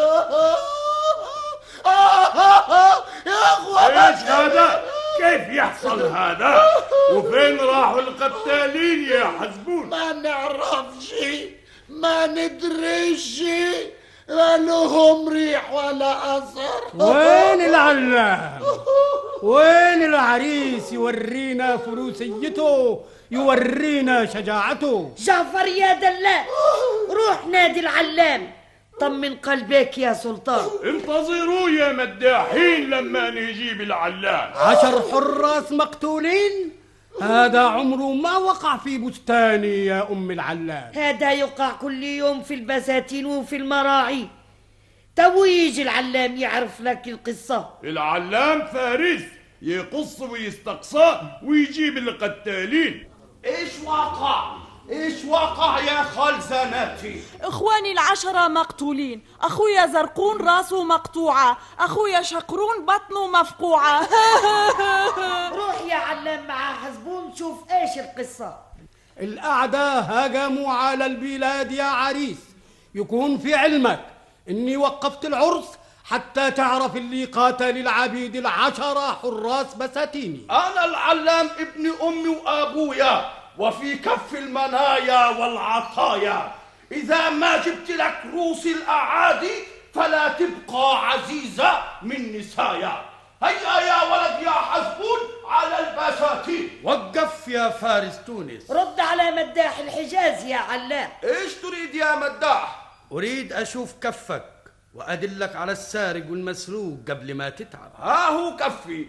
S19: يا اخوان
S23: ايش هذا؟ كيف يحصل هذا؟ وفين راحوا القتالين يا حزبون؟
S19: ما نعرفش ما ندريش لا لهم ريح ولا اثر
S21: وين العلام وين العريس يورينا فروسيته يورينا شجاعته
S9: جعفر يا دلال روح نادي العلام طمن قلبك يا سلطان
S23: انتظروا يا مداحين لما نجيب العلام
S21: عشر حراس مقتولين هذا عمره ما وقع في بستاني يا أم العلام
S9: هذا يقع كل يوم في البساتين وفي المراعي تو يجي العلام يعرف لك القصة
S23: العلام فارس يقص ويستقصى ويجيب القتالين
S19: ايش وقع
S5: ايش وقع يا خال زناتي
S15: اخواني العشرة مقتولين اخويا زرقون راسه مقطوعة اخويا شقرون بطنه مفقوعة
S9: روح يا علام مع حزبون شوف ايش القصة
S21: الأعداء هجموا على البلاد يا عريس يكون في علمك إني وقفت العرس حتى تعرف اللي قاتل العبيد العشرة حراس بساتيني
S5: انا العلام ابن امي وابويا وفي كف المنايا والعطايا اذا ما جبت لك روس الاعادي فلا تبقى عزيزه من نسايا هيا يا ولد يا حزبون على البساتين
S4: وقف يا فارس تونس
S9: رد على مداح الحجاز يا علام
S5: ايش تريد يا مداح
S4: أريد أشوف كفك وأدلك على السارق والمسروق قبل ما تتعب
S5: ها هو كفي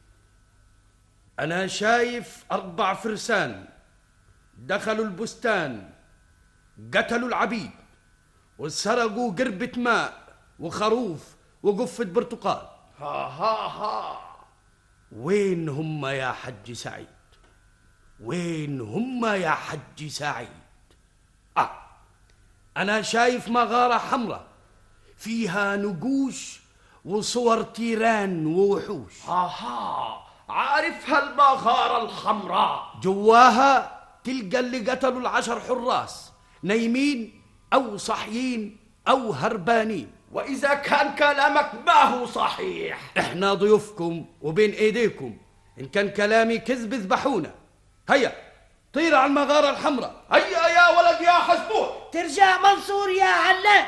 S4: أنا شايف أربع فرسان دخلوا البستان قتلوا العبيد وسرقوا قربة ماء وخروف وقفة برتقال
S5: ها ها ها
S4: وين هم يا حج سعيد وين هم يا حج سعيد آه أنا شايف مغارة حمراء فيها نقوش وصور تيران ووحوش
S5: اها عارفها المغارة الحمراء
S4: جواها تلقى اللي قتلوا العشر حراس نايمين أو صحيين أو هربانين
S5: وإذا كان كلامك ما هو صحيح
S4: احنا ضيوفكم وبين ايديكم ان كان كلامي كذب اذبحونا هيا طير على المغارة الحمراء
S5: هيا يا ولد يا حزبون
S9: ترجع منصور يا علام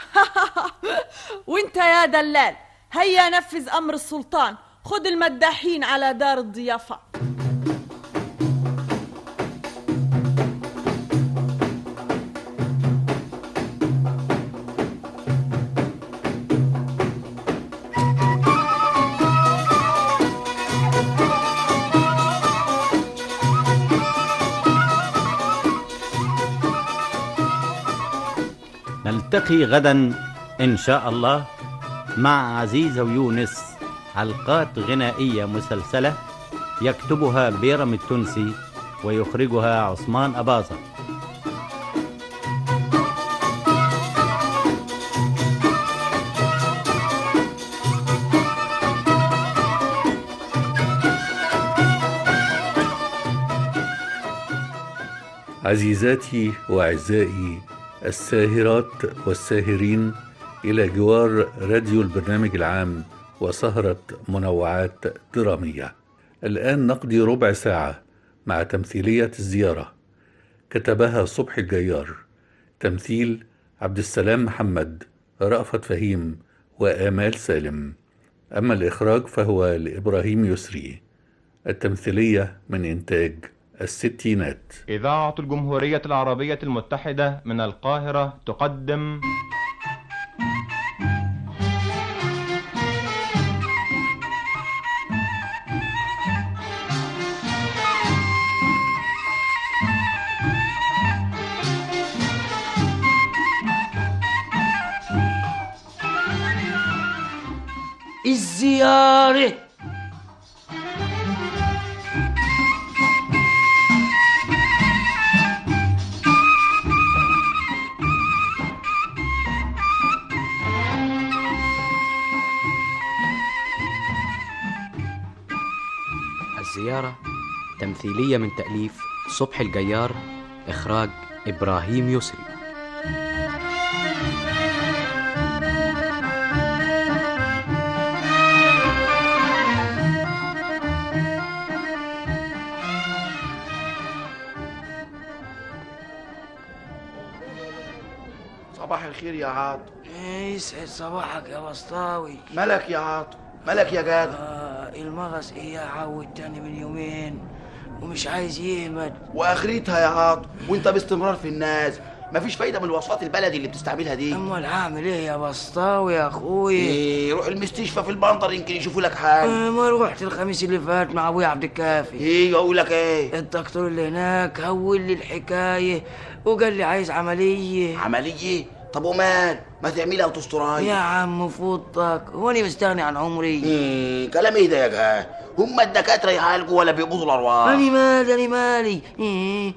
S15: وانت يا دلال هيا نفذ امر السلطان خد المداحين على دار الضيافة
S17: نلتقي غدا إن شاء الله مع عزيزة ويونس حلقات غنائية مسلسلة يكتبها بيرم التونسي ويخرجها عثمان أباظة
S2: عزيزاتي واعزائي الساهرات والساهرين الى جوار راديو البرنامج العام وسهره منوعات دراميه الان نقضي ربع ساعه مع تمثيليه الزياره كتبها صبحي الجيار تمثيل عبد السلام محمد رأفت فهيم وآمال سالم أما الإخراج فهو لإبراهيم يسري التمثيلية من إنتاج الستينات
S12: إذاعة الجمهورية العربية المتحدة من القاهرة تقدم
S9: الزيارة
S13: الزيارة تمثيلية من تأليف صبحي الجيار إخراج إبراهيم يسري
S24: صباح الخير يا عاطف
S25: يسعد صباحك يا بسطاوي
S24: ملك يا عاطف ملك يا جاد
S25: آه المغص إيه عودتني من يومين ومش عايز يهمد
S24: واخرتها يا عاطف وانت باستمرار في الناس مفيش فايده من الوصفات البلدي اللي بتستعملها دي
S25: امال هعمل ايه يا بسطاوي يا اخوي
S24: إيه روح المستشفى في البندر يمكن يشوفوا لك حاجه
S25: آه ما روحت الخميس اللي فات مع ابويا عبد الكافي
S24: ايه اقول لك ايه
S25: الدكتور اللي هناك هول لي الحكايه وقال لي عايز عمليه
S24: عمليه طب ومال ما تعملها وتستراي
S25: يا عم فضك هو انا مستغني عن عمري
S24: إيه كلام ايه ده يا جاد هم الدكاتره يعالجوا ولا بيقبضوا الارواح
S25: انا مالي انا مالي إيه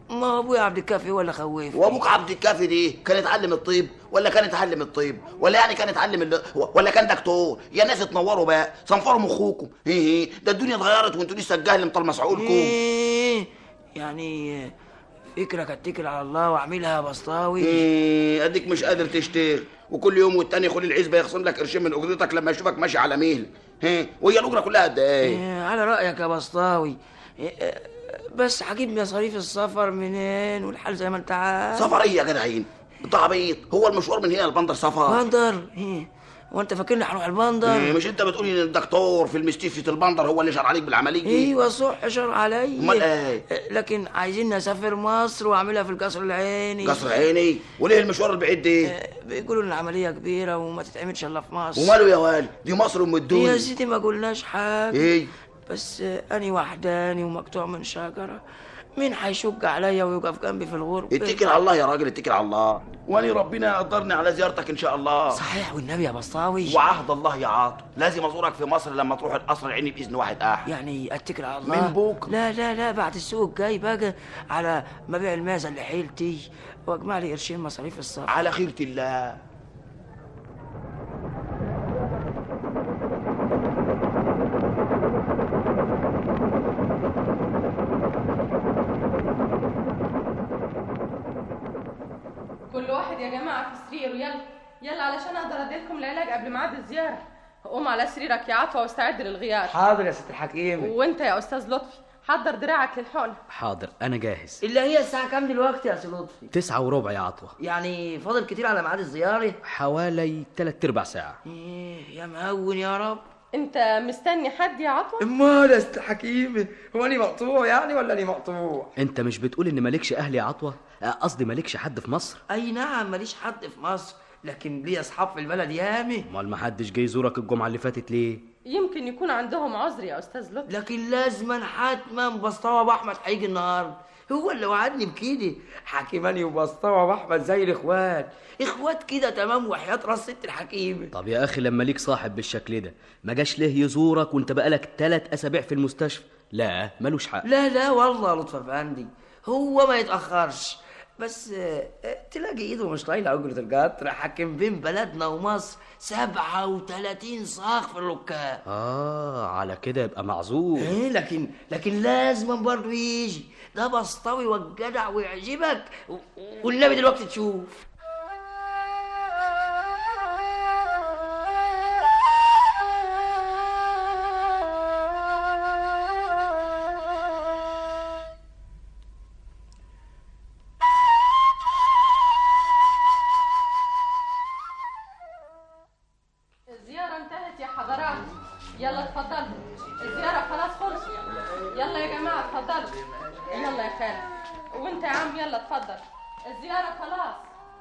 S25: ما هو ابويا عبد الكافي هو اللي خوفني
S24: وابوك عبد الكافي دي كان يتعلم الطب ولا كان يتعلم الطب ولا يعني كان يتعلم ال... ولا كان دكتور يا ناس اتنوروا بقى صنفروا مخوكم ايه ايه ده الدنيا اتغيرت وانتوا لسه الجهل مطلمس عقولكم
S25: ايه يعني فكرك اتكل على الله واعملها بسطاوي
S24: ايه اديك مش قادر تشتغل وكل يوم والتاني خلي العزبه يخصم لك قرشين من اجرتك لما يشوفك ماشي على مهل ها وهي الاجره كلها قد ايه
S25: إيه على رايك يا بسطاوي إيه بس هجيب مصاريف السفر منين والحال زي ما انت عارف
S24: سفر ايه يا جدعين انت عبيط هو المشوار من هنا للبندر سفر
S25: بندر ايه وانت فاكرني هروح البندر
S24: إيه مش انت بتقولي ان الدكتور في المستشفى البندر هو اللي شرع عليك بالعمليه دي
S25: ايوه صح شر عليا
S24: امال ايه
S25: لكن عايزين اسافر مصر واعملها في القصر العيني
S24: قصر عيني وليه المشوار البعيد دي
S25: بيقولوا ان العمليه كبيره وما تتعملش الا في مصر
S24: وماله يا والد دي مصر ام الدنيا
S25: يا سيدي ما قلناش حاجه
S24: ايه
S25: بس اني وحداني ومقطوع من شجره مين هيشج عليا ويقف جنبي في الغربه
S24: اتكل على الله يا راجل اتكل على الله واني ربنا يقدرني على زيارتك ان شاء الله
S25: صحيح والنبي يا بسطاوي
S24: وعهد الله يا عاطف لازم ازورك في مصر لما تروح القصر العيني باذن واحد احد
S25: يعني اتكل على الله
S24: من بوك
S25: لا لا لا بعد السوق الجاي بقى على مبيع المازه اللي حيلتي واجمع لي قرشين مصاريف السفر
S24: على خيرة الله
S3: كل واحد يا جماعة في سريره يلا يلا علشان اقدر اديلكم العلاج قبل ميعاد الزيارة قوم على سريرك يا عطوة واستعد للغيار
S25: حاضر يا ست الحكيم
S3: وانت يا استاذ لطفي حضر دراعك للحقنة
S13: حاضر انا جاهز
S25: اللي هي الساعه كام دلوقتي يا سي لطفي
S13: تسعة وربع يا عطوة
S25: يعني فاضل كتير على ميعاد الزياره
S13: حوالي تلات ارباع ساعة
S25: ايه يا مهون يا رب
S3: انت مستني حد يا عطوة
S25: امال يا ست حكيمه هو اني مقطوع يعني ولا اني مقطوع
S13: انت مش بتقول ان مالكش اهل يا عطوة آه، قصدي مالكش حد في مصر
S25: اي نعم ماليش حد في مصر لكن ليا اصحاب في البلد يامي
S13: امال ما حدش جه يزورك الجمعة اللي فاتت ليه
S3: يمكن يكون عندهم عذر يا استاذ لطفي
S25: لكن لازما حتما بسطوه ابو احمد هيجي النهارده هو اللي وعدني بكده حكيماني وبسطوه ابو احمد زي الاخوات اخوات كده تمام وحياه راس ست الحكيمه
S13: طب يا اخي لما ليك صاحب بالشكل ده ما جاش ليه يزورك وانت بقالك تلات اسابيع في المستشفى لا ملوش حق
S25: لا لا والله يا لطفي افندي هو ما يتاخرش بس آه، آه، تلاقي ايده مش طايله اجره القطر حاكم بين بلدنا ومصر 37 صاغ في الركاب
S13: اه على كده يبقى معذور
S25: ايه لكن لكن لازم برضه يجي ده بسطوي والجدع ويعجبك و- والنبي دلوقتي تشوف
S3: الزيارة انتهت يا حضرات يلا اتفضلوا الزيارة خلاص خلصت يلا يا جماعة اتفضلوا يلا يا خالد وانت يا عم يلا اتفضل الزيارة خلاص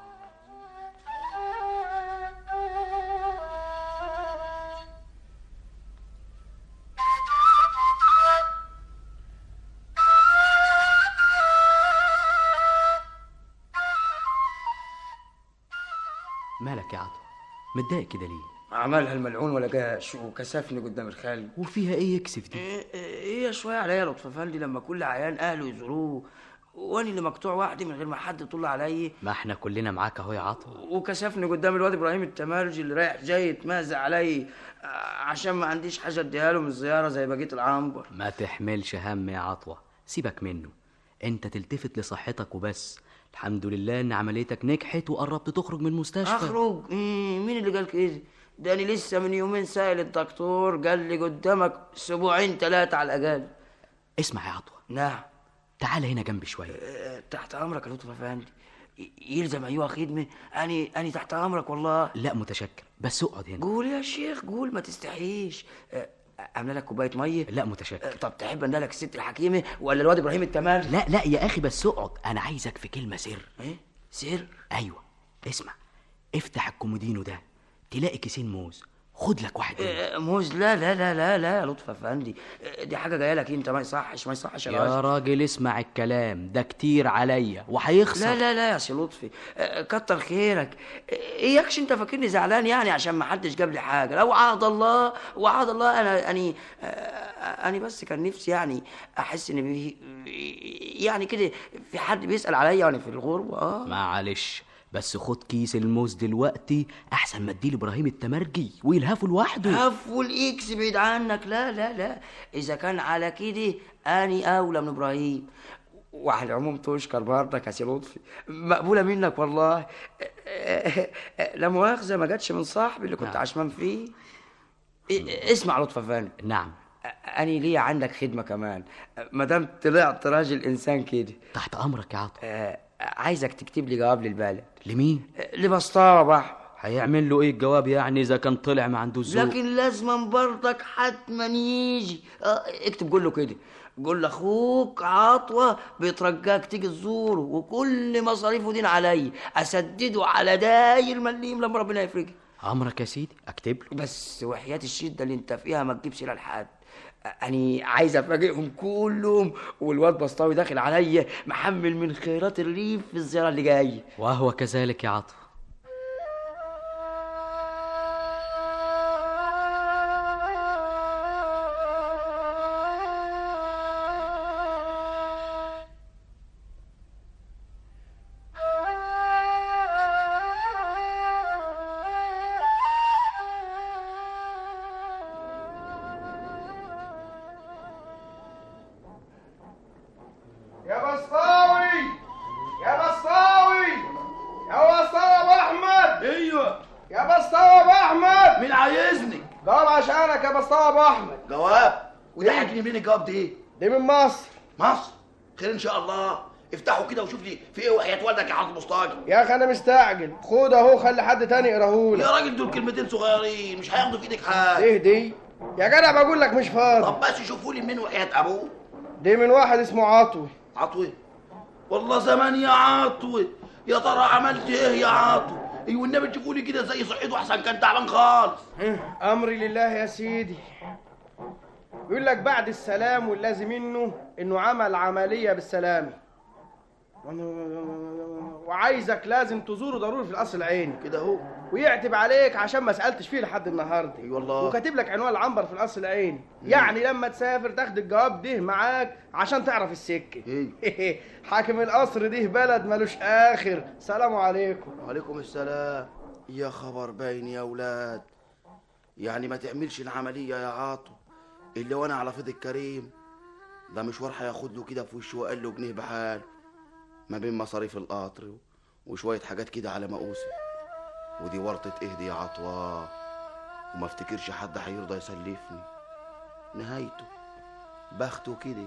S13: مالك يا عطوة متضايق كده ليه
S25: عملها الملعون ولا جاش وكسفني قدام الخال
S13: وفيها ايه يكسف دي
S25: ايه إيه شويه عليا يا لطفي افندي لما كل عيان اهله يزوروه وانا اللي مقطوع وحدي من غير ما حد يطل عليا
S13: ما احنا كلنا معاك اهو يا عطوة
S25: وكسفني قدام الواد ابراهيم التمارجي اللي رايح جاي يتمازق علي آه، عشان ما عنديش حاجه اديها له من الزياره زي بقيه العنبر
S13: ما تحملش هم يا عطوة سيبك منه انت تلتفت لصحتك وبس الحمد لله ان عمليتك نجحت وقربت تخرج من المستشفى
S25: اخرج إيه مين اللي قال كده ده انا لسه من يومين سائل الدكتور قال لي قدامك اسبوعين ثلاثه على الاقل
S13: اسمع يا عطوة
S25: نعم
S13: تعال هنا جنبي شوية
S25: آه، تحت امرك يا لطفي افندي ي- يلزم ايوه خدمه اني اني تحت امرك والله
S13: لا متشكر بس اقعد هنا
S25: قول يا شيخ قول ما تستحيش آه، عامله لك كوبايه ميه
S13: لا متشكر
S25: طب تحب ان لك الست الحكيمه ولا الواد ابراهيم التمارجي
S13: لا لا يا اخي بس اقعد انا عايزك في كلمة سر
S25: ايه سر
S13: ايوه اسمع افتح الكومودينو ده تلاقي كيسين موز خد لك واحد منهم.
S25: آه، موز لا لا لا لا لا يا لطفي افندي آه، دي حاجه جايه لك انت ما يصحش ما يصحش يا
S13: يا
S25: راجل
S13: راجل اسمع الكلام ده كتير عليا وهيخسر
S25: لا لا لا يا سي لطفي آه، كتر خيرك آه، اياكش انت فاكرني زعلان يعني عشان ما حدش جاب لي حاجه لو وعد الله وعد الله انا اني آه، اني بس كان نفسي يعني احس ان بي يعني كده في حد بيسال عليا وانا في الغربه اه
S13: معلش بس خد كيس الموز دلوقتي احسن ما اديه لابراهيم التمرجي ويلهفه لوحده
S25: هف والاكس بعيد عنك لا لا لا اذا كان على كده اني اولى من ابراهيم وعلى العموم تشكر برضك يا سي لطفي مقبوله منك والله لا مؤاخذه ما جاتش من صاحبي اللي كنت
S13: نعم.
S25: عشمان فيه إيه- اسمع لطفي فندم
S13: نعم
S25: أنا ليا عندك خدمة كمان ما دام طلعت راجل إنسان كده
S13: تحت أمرك يا عطا
S25: آه عايزك تكتب لي جواب للبلد
S13: لمين
S25: لبسطاوة بحر
S13: هيعمل له ايه الجواب يعني اذا كان طلع ما عندوش ذوق
S25: لكن لازما برضك حتما يجي آه اكتب قول له كده قول له اخوك عطوه بيترجاك تيجي تزوره وكل مصاريفه دين عليا اسدده على داير مليم لما ربنا يفرجها
S13: امرك يا سيدي اكتب له
S25: بس وحياة الشدة اللي انت فيها ما تجيبش لها لحد أنا عايز أفاجئهم كلهم والواد بسطاوي داخل عليا محمل من خيرات الريف في الزيارة اللي جاية
S13: وهو كذلك يا عطا
S7: يا بسطاوي يا بسطاوي يا بسطاوي ابو احمد
S24: ايوه
S7: يا بسطاوي ابو احمد
S24: مين عايزني
S7: جواب عشانك يا بسطاوي ابو احمد
S24: جواب وده هيجي منين الجواب دي
S7: دي من مصر
S24: مصر خير ان شاء الله افتحوا كده وشوف لي في ايه وحياة والدك يا حاج مصطاجي
S7: يا اخي انا مستعجل خد اهو خلي حد تاني يقراهولك
S24: يا راجل دول كلمتين صغيرين مش هياخدوا في ايدك حاجه
S7: ايه دي يا جدع بقول لك مش فاضي
S24: طب بس شوفوا لي منين وحياة ابوه
S7: دي من واحد اسمه عطوي
S24: عطوي والله زمان يا عطوي يا ترى عملت ايه يا عطوي ايوه والنبي تشوفوا لي كده زي صحته احسن كان تعبان خالص
S7: امري لله يا سيدي يقول لك بعد السلام واللازم منه انه عمل عمليه بالسلامه وعايزك لازم تزوره ضروري في القصر العيني
S24: كده اهو
S7: ويعتب عليك عشان ما سالتش فيه لحد النهارده
S24: اي والله
S7: وكاتب لك عنوان العنبر في القصر العيني يعني لما تسافر تاخد الجواب ده معاك عشان تعرف السكه حاكم القصر ده بلد ملوش اخر سلام عليكم
S24: وعليكم السلام يا خبر باين يا اولاد يعني ما تعملش العمليه يا عاطو اللي وانا على فضل الكريم ده مشوار هياخد له كده في وشه وقال له جنيه بحال ما بين مصاريف القطر وشويه حاجات كده على مقوسي ودي ورطه ايه دي يا عطواه وما افتكرش حد هيرضى يسلفني نهايته بخته كده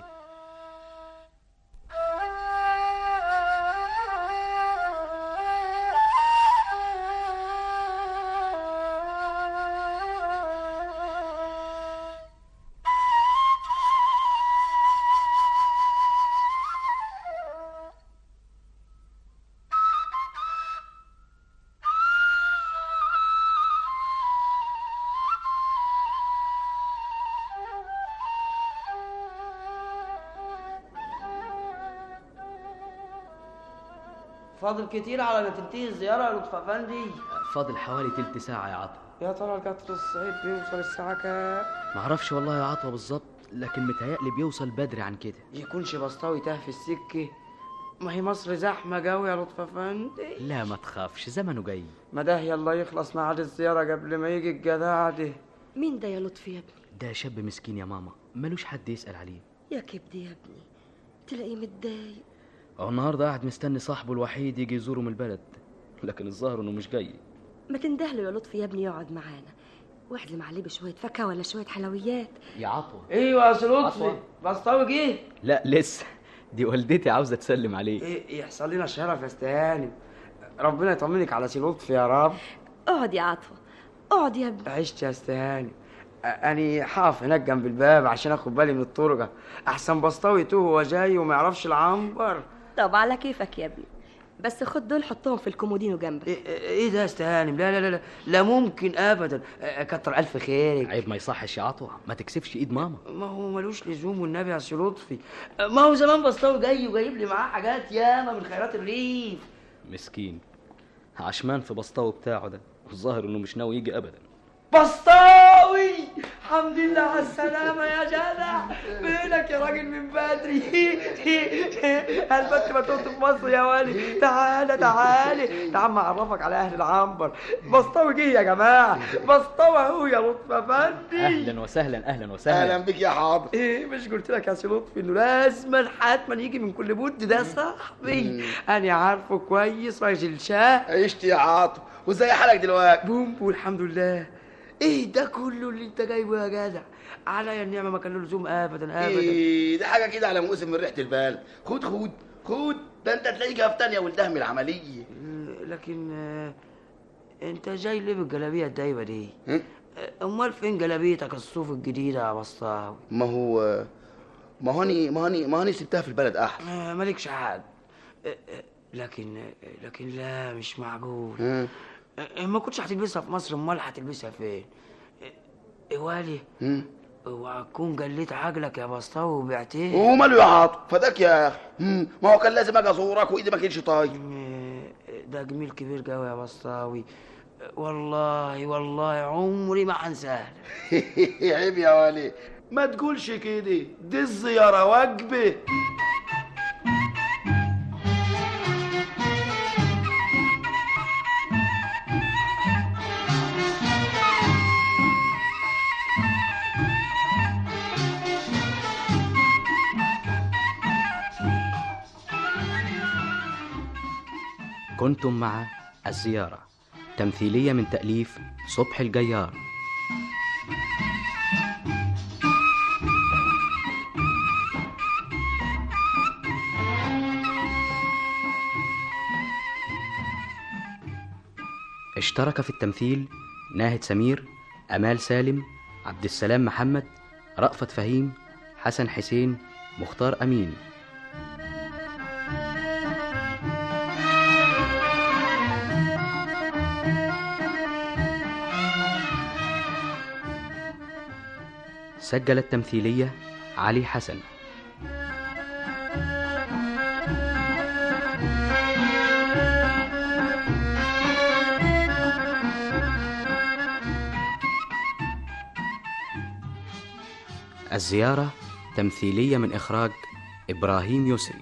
S25: فاضل كتير على ما تنتهي الزيارة يا لطفي أفندي
S13: فاضل حوالي تلت ساعة يا عطا
S25: يا ترى القطر الصعيد بيوصل الساعة كام؟
S13: معرفش والله يا عطا بالظبط لكن متهيألي بيوصل بدري عن كده
S25: يكونش بسطاوي تاه في السكة ما هي مصر زحمة جوي يا لطفي أفندي
S13: لا ما تخافش زمنه جاي
S25: ما ده يلا يخلص ميعاد الزيارة قبل ما يجي الجدع ده
S9: مين ده يا لطفي يا ابني
S13: ده شاب مسكين يا ماما ملوش حد يسأل عليه
S9: يا كبدي يا ابني تلاقيه متضايق
S13: هو النهارده قاعد مستني صاحبه الوحيد يجي يزوره من البلد لكن الظاهر انه مش جاي
S9: ما تندهله يا لطفي يا ابني يقعد معانا واحلم عليه بشوية فاكهة ولا شوية حلويات
S13: يا عطوة
S25: ايوه يا سي لطفي
S13: عطوة.
S25: بسطاوي جه
S13: لا لسه دي والدتي عاوزة تسلم عليه
S25: إيه يحصل لنا شرف يا استهاني ربنا يطمنك على سي لطفي يا رب
S9: اقعد يا عطوة اقعد يا ابني
S25: عشت يا استهاني أني حاف هناك جنب الباب عشان اخد بالي من الطرقة أحسن بسطاوي توه وهو جاي وما يعرفش العنبر
S9: طب على كيفك يا ابني بس خد دول حطهم في الكومودينو جنبك
S25: ايه ده يا استهانم لا لا لا لا لا ممكن ابدا أه، كتر الف خيرك
S13: عيب ما يصحش يا عطوة ما تكسفش ايد ماما
S25: ما هو ملوش لزوم والنبي يا سي لطفي أه، ما هو زمان بسطاوي جاي وجايب لي معاه حاجات ياما من خيرات الريف
S13: مسكين عشمان في بسطاوي بتاعه ده والظاهر انه مش ناوي يجي ابدا
S25: بسطاوي الحمد لله على السلامة يا جدع فينك يا راجل من بدري قلبك بتوت في مصر يا ولي تعالى تعالى تعال ما اعرفك على اهل العنبر بسطوي جه يا جماعة بسطوي اهو يا لطفي افندي
S13: اهلا وسهلا اهلا وسهلا
S25: اهلا بك يا حاضر ايه مش قلت لك يا سي لطفي انه لازما حتما يجي من كل بود ده صاحبي انا عارفه كويس راجل شاه
S24: عشت يا عاطف وازاي حالك دلوقتي
S25: بومبو الحمد لله ايه ده كله اللي انت جايبه يا جدع عليا النعمه ما كان له لزوم ابدا ابدا
S24: ايه ده حاجه كده على موسم من ريحه البال خد خد خد ده انت تلاقيها في تانية ولدها من العمليه
S25: لكن آه، انت جاي ليه بالجلابيه الدايبه دي آه، امال فين جلابيتك الصوف الجديده يا بسطاوي
S24: ما هو ما هوني ما هوني ما هوني سبتها في البلد احسن
S25: آه، مالكش حق آه، آه، لكن آه، لكن لا مش معقول
S24: مم.
S25: آه، ما كنتش هتلبسها في مصر امال هتلبسها فين آه، والي
S24: مم.
S25: اوعى تكون جليت عجلك يا بسطاوي وبعتيه
S24: وماله يا عاطف فداك يا اخي مم. ما هو كان لازم اجي ازورك وايدي ما كانش طايق
S25: ده جميل كبير قوي يا بسطاوي والله والله عمري ما هنساه
S24: عيب يا ولي ما تقولش كده دي الزياره واجبه
S13: كنتم مع الزيارة تمثيلية من تأليف صبح الجيار اشترك في التمثيل ناهد سمير أمال سالم عبد السلام محمد رأفت فهيم حسن حسين مختار أمين سجل التمثيلية علي حسن الزيارة تمثيلية من إخراج إبراهيم يسري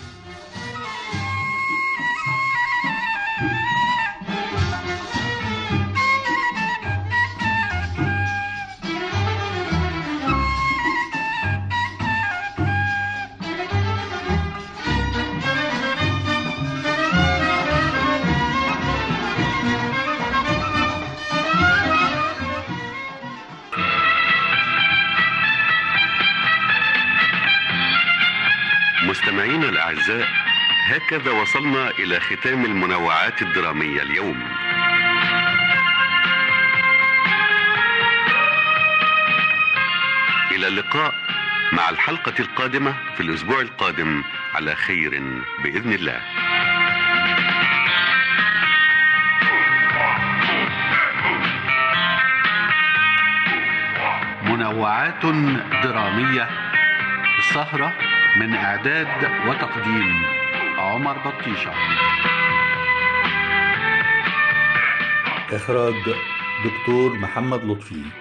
S1: مستمعينا الأعزاء هكذا وصلنا إلى ختام المنوعات الدرامية اليوم إلى اللقاء مع الحلقة القادمة في الأسبوع القادم على خير بإذن الله
S2: منوعات درامية السهرة من إعداد وتقديم عمر بطيشة
S8: إخراج دكتور محمد لطفي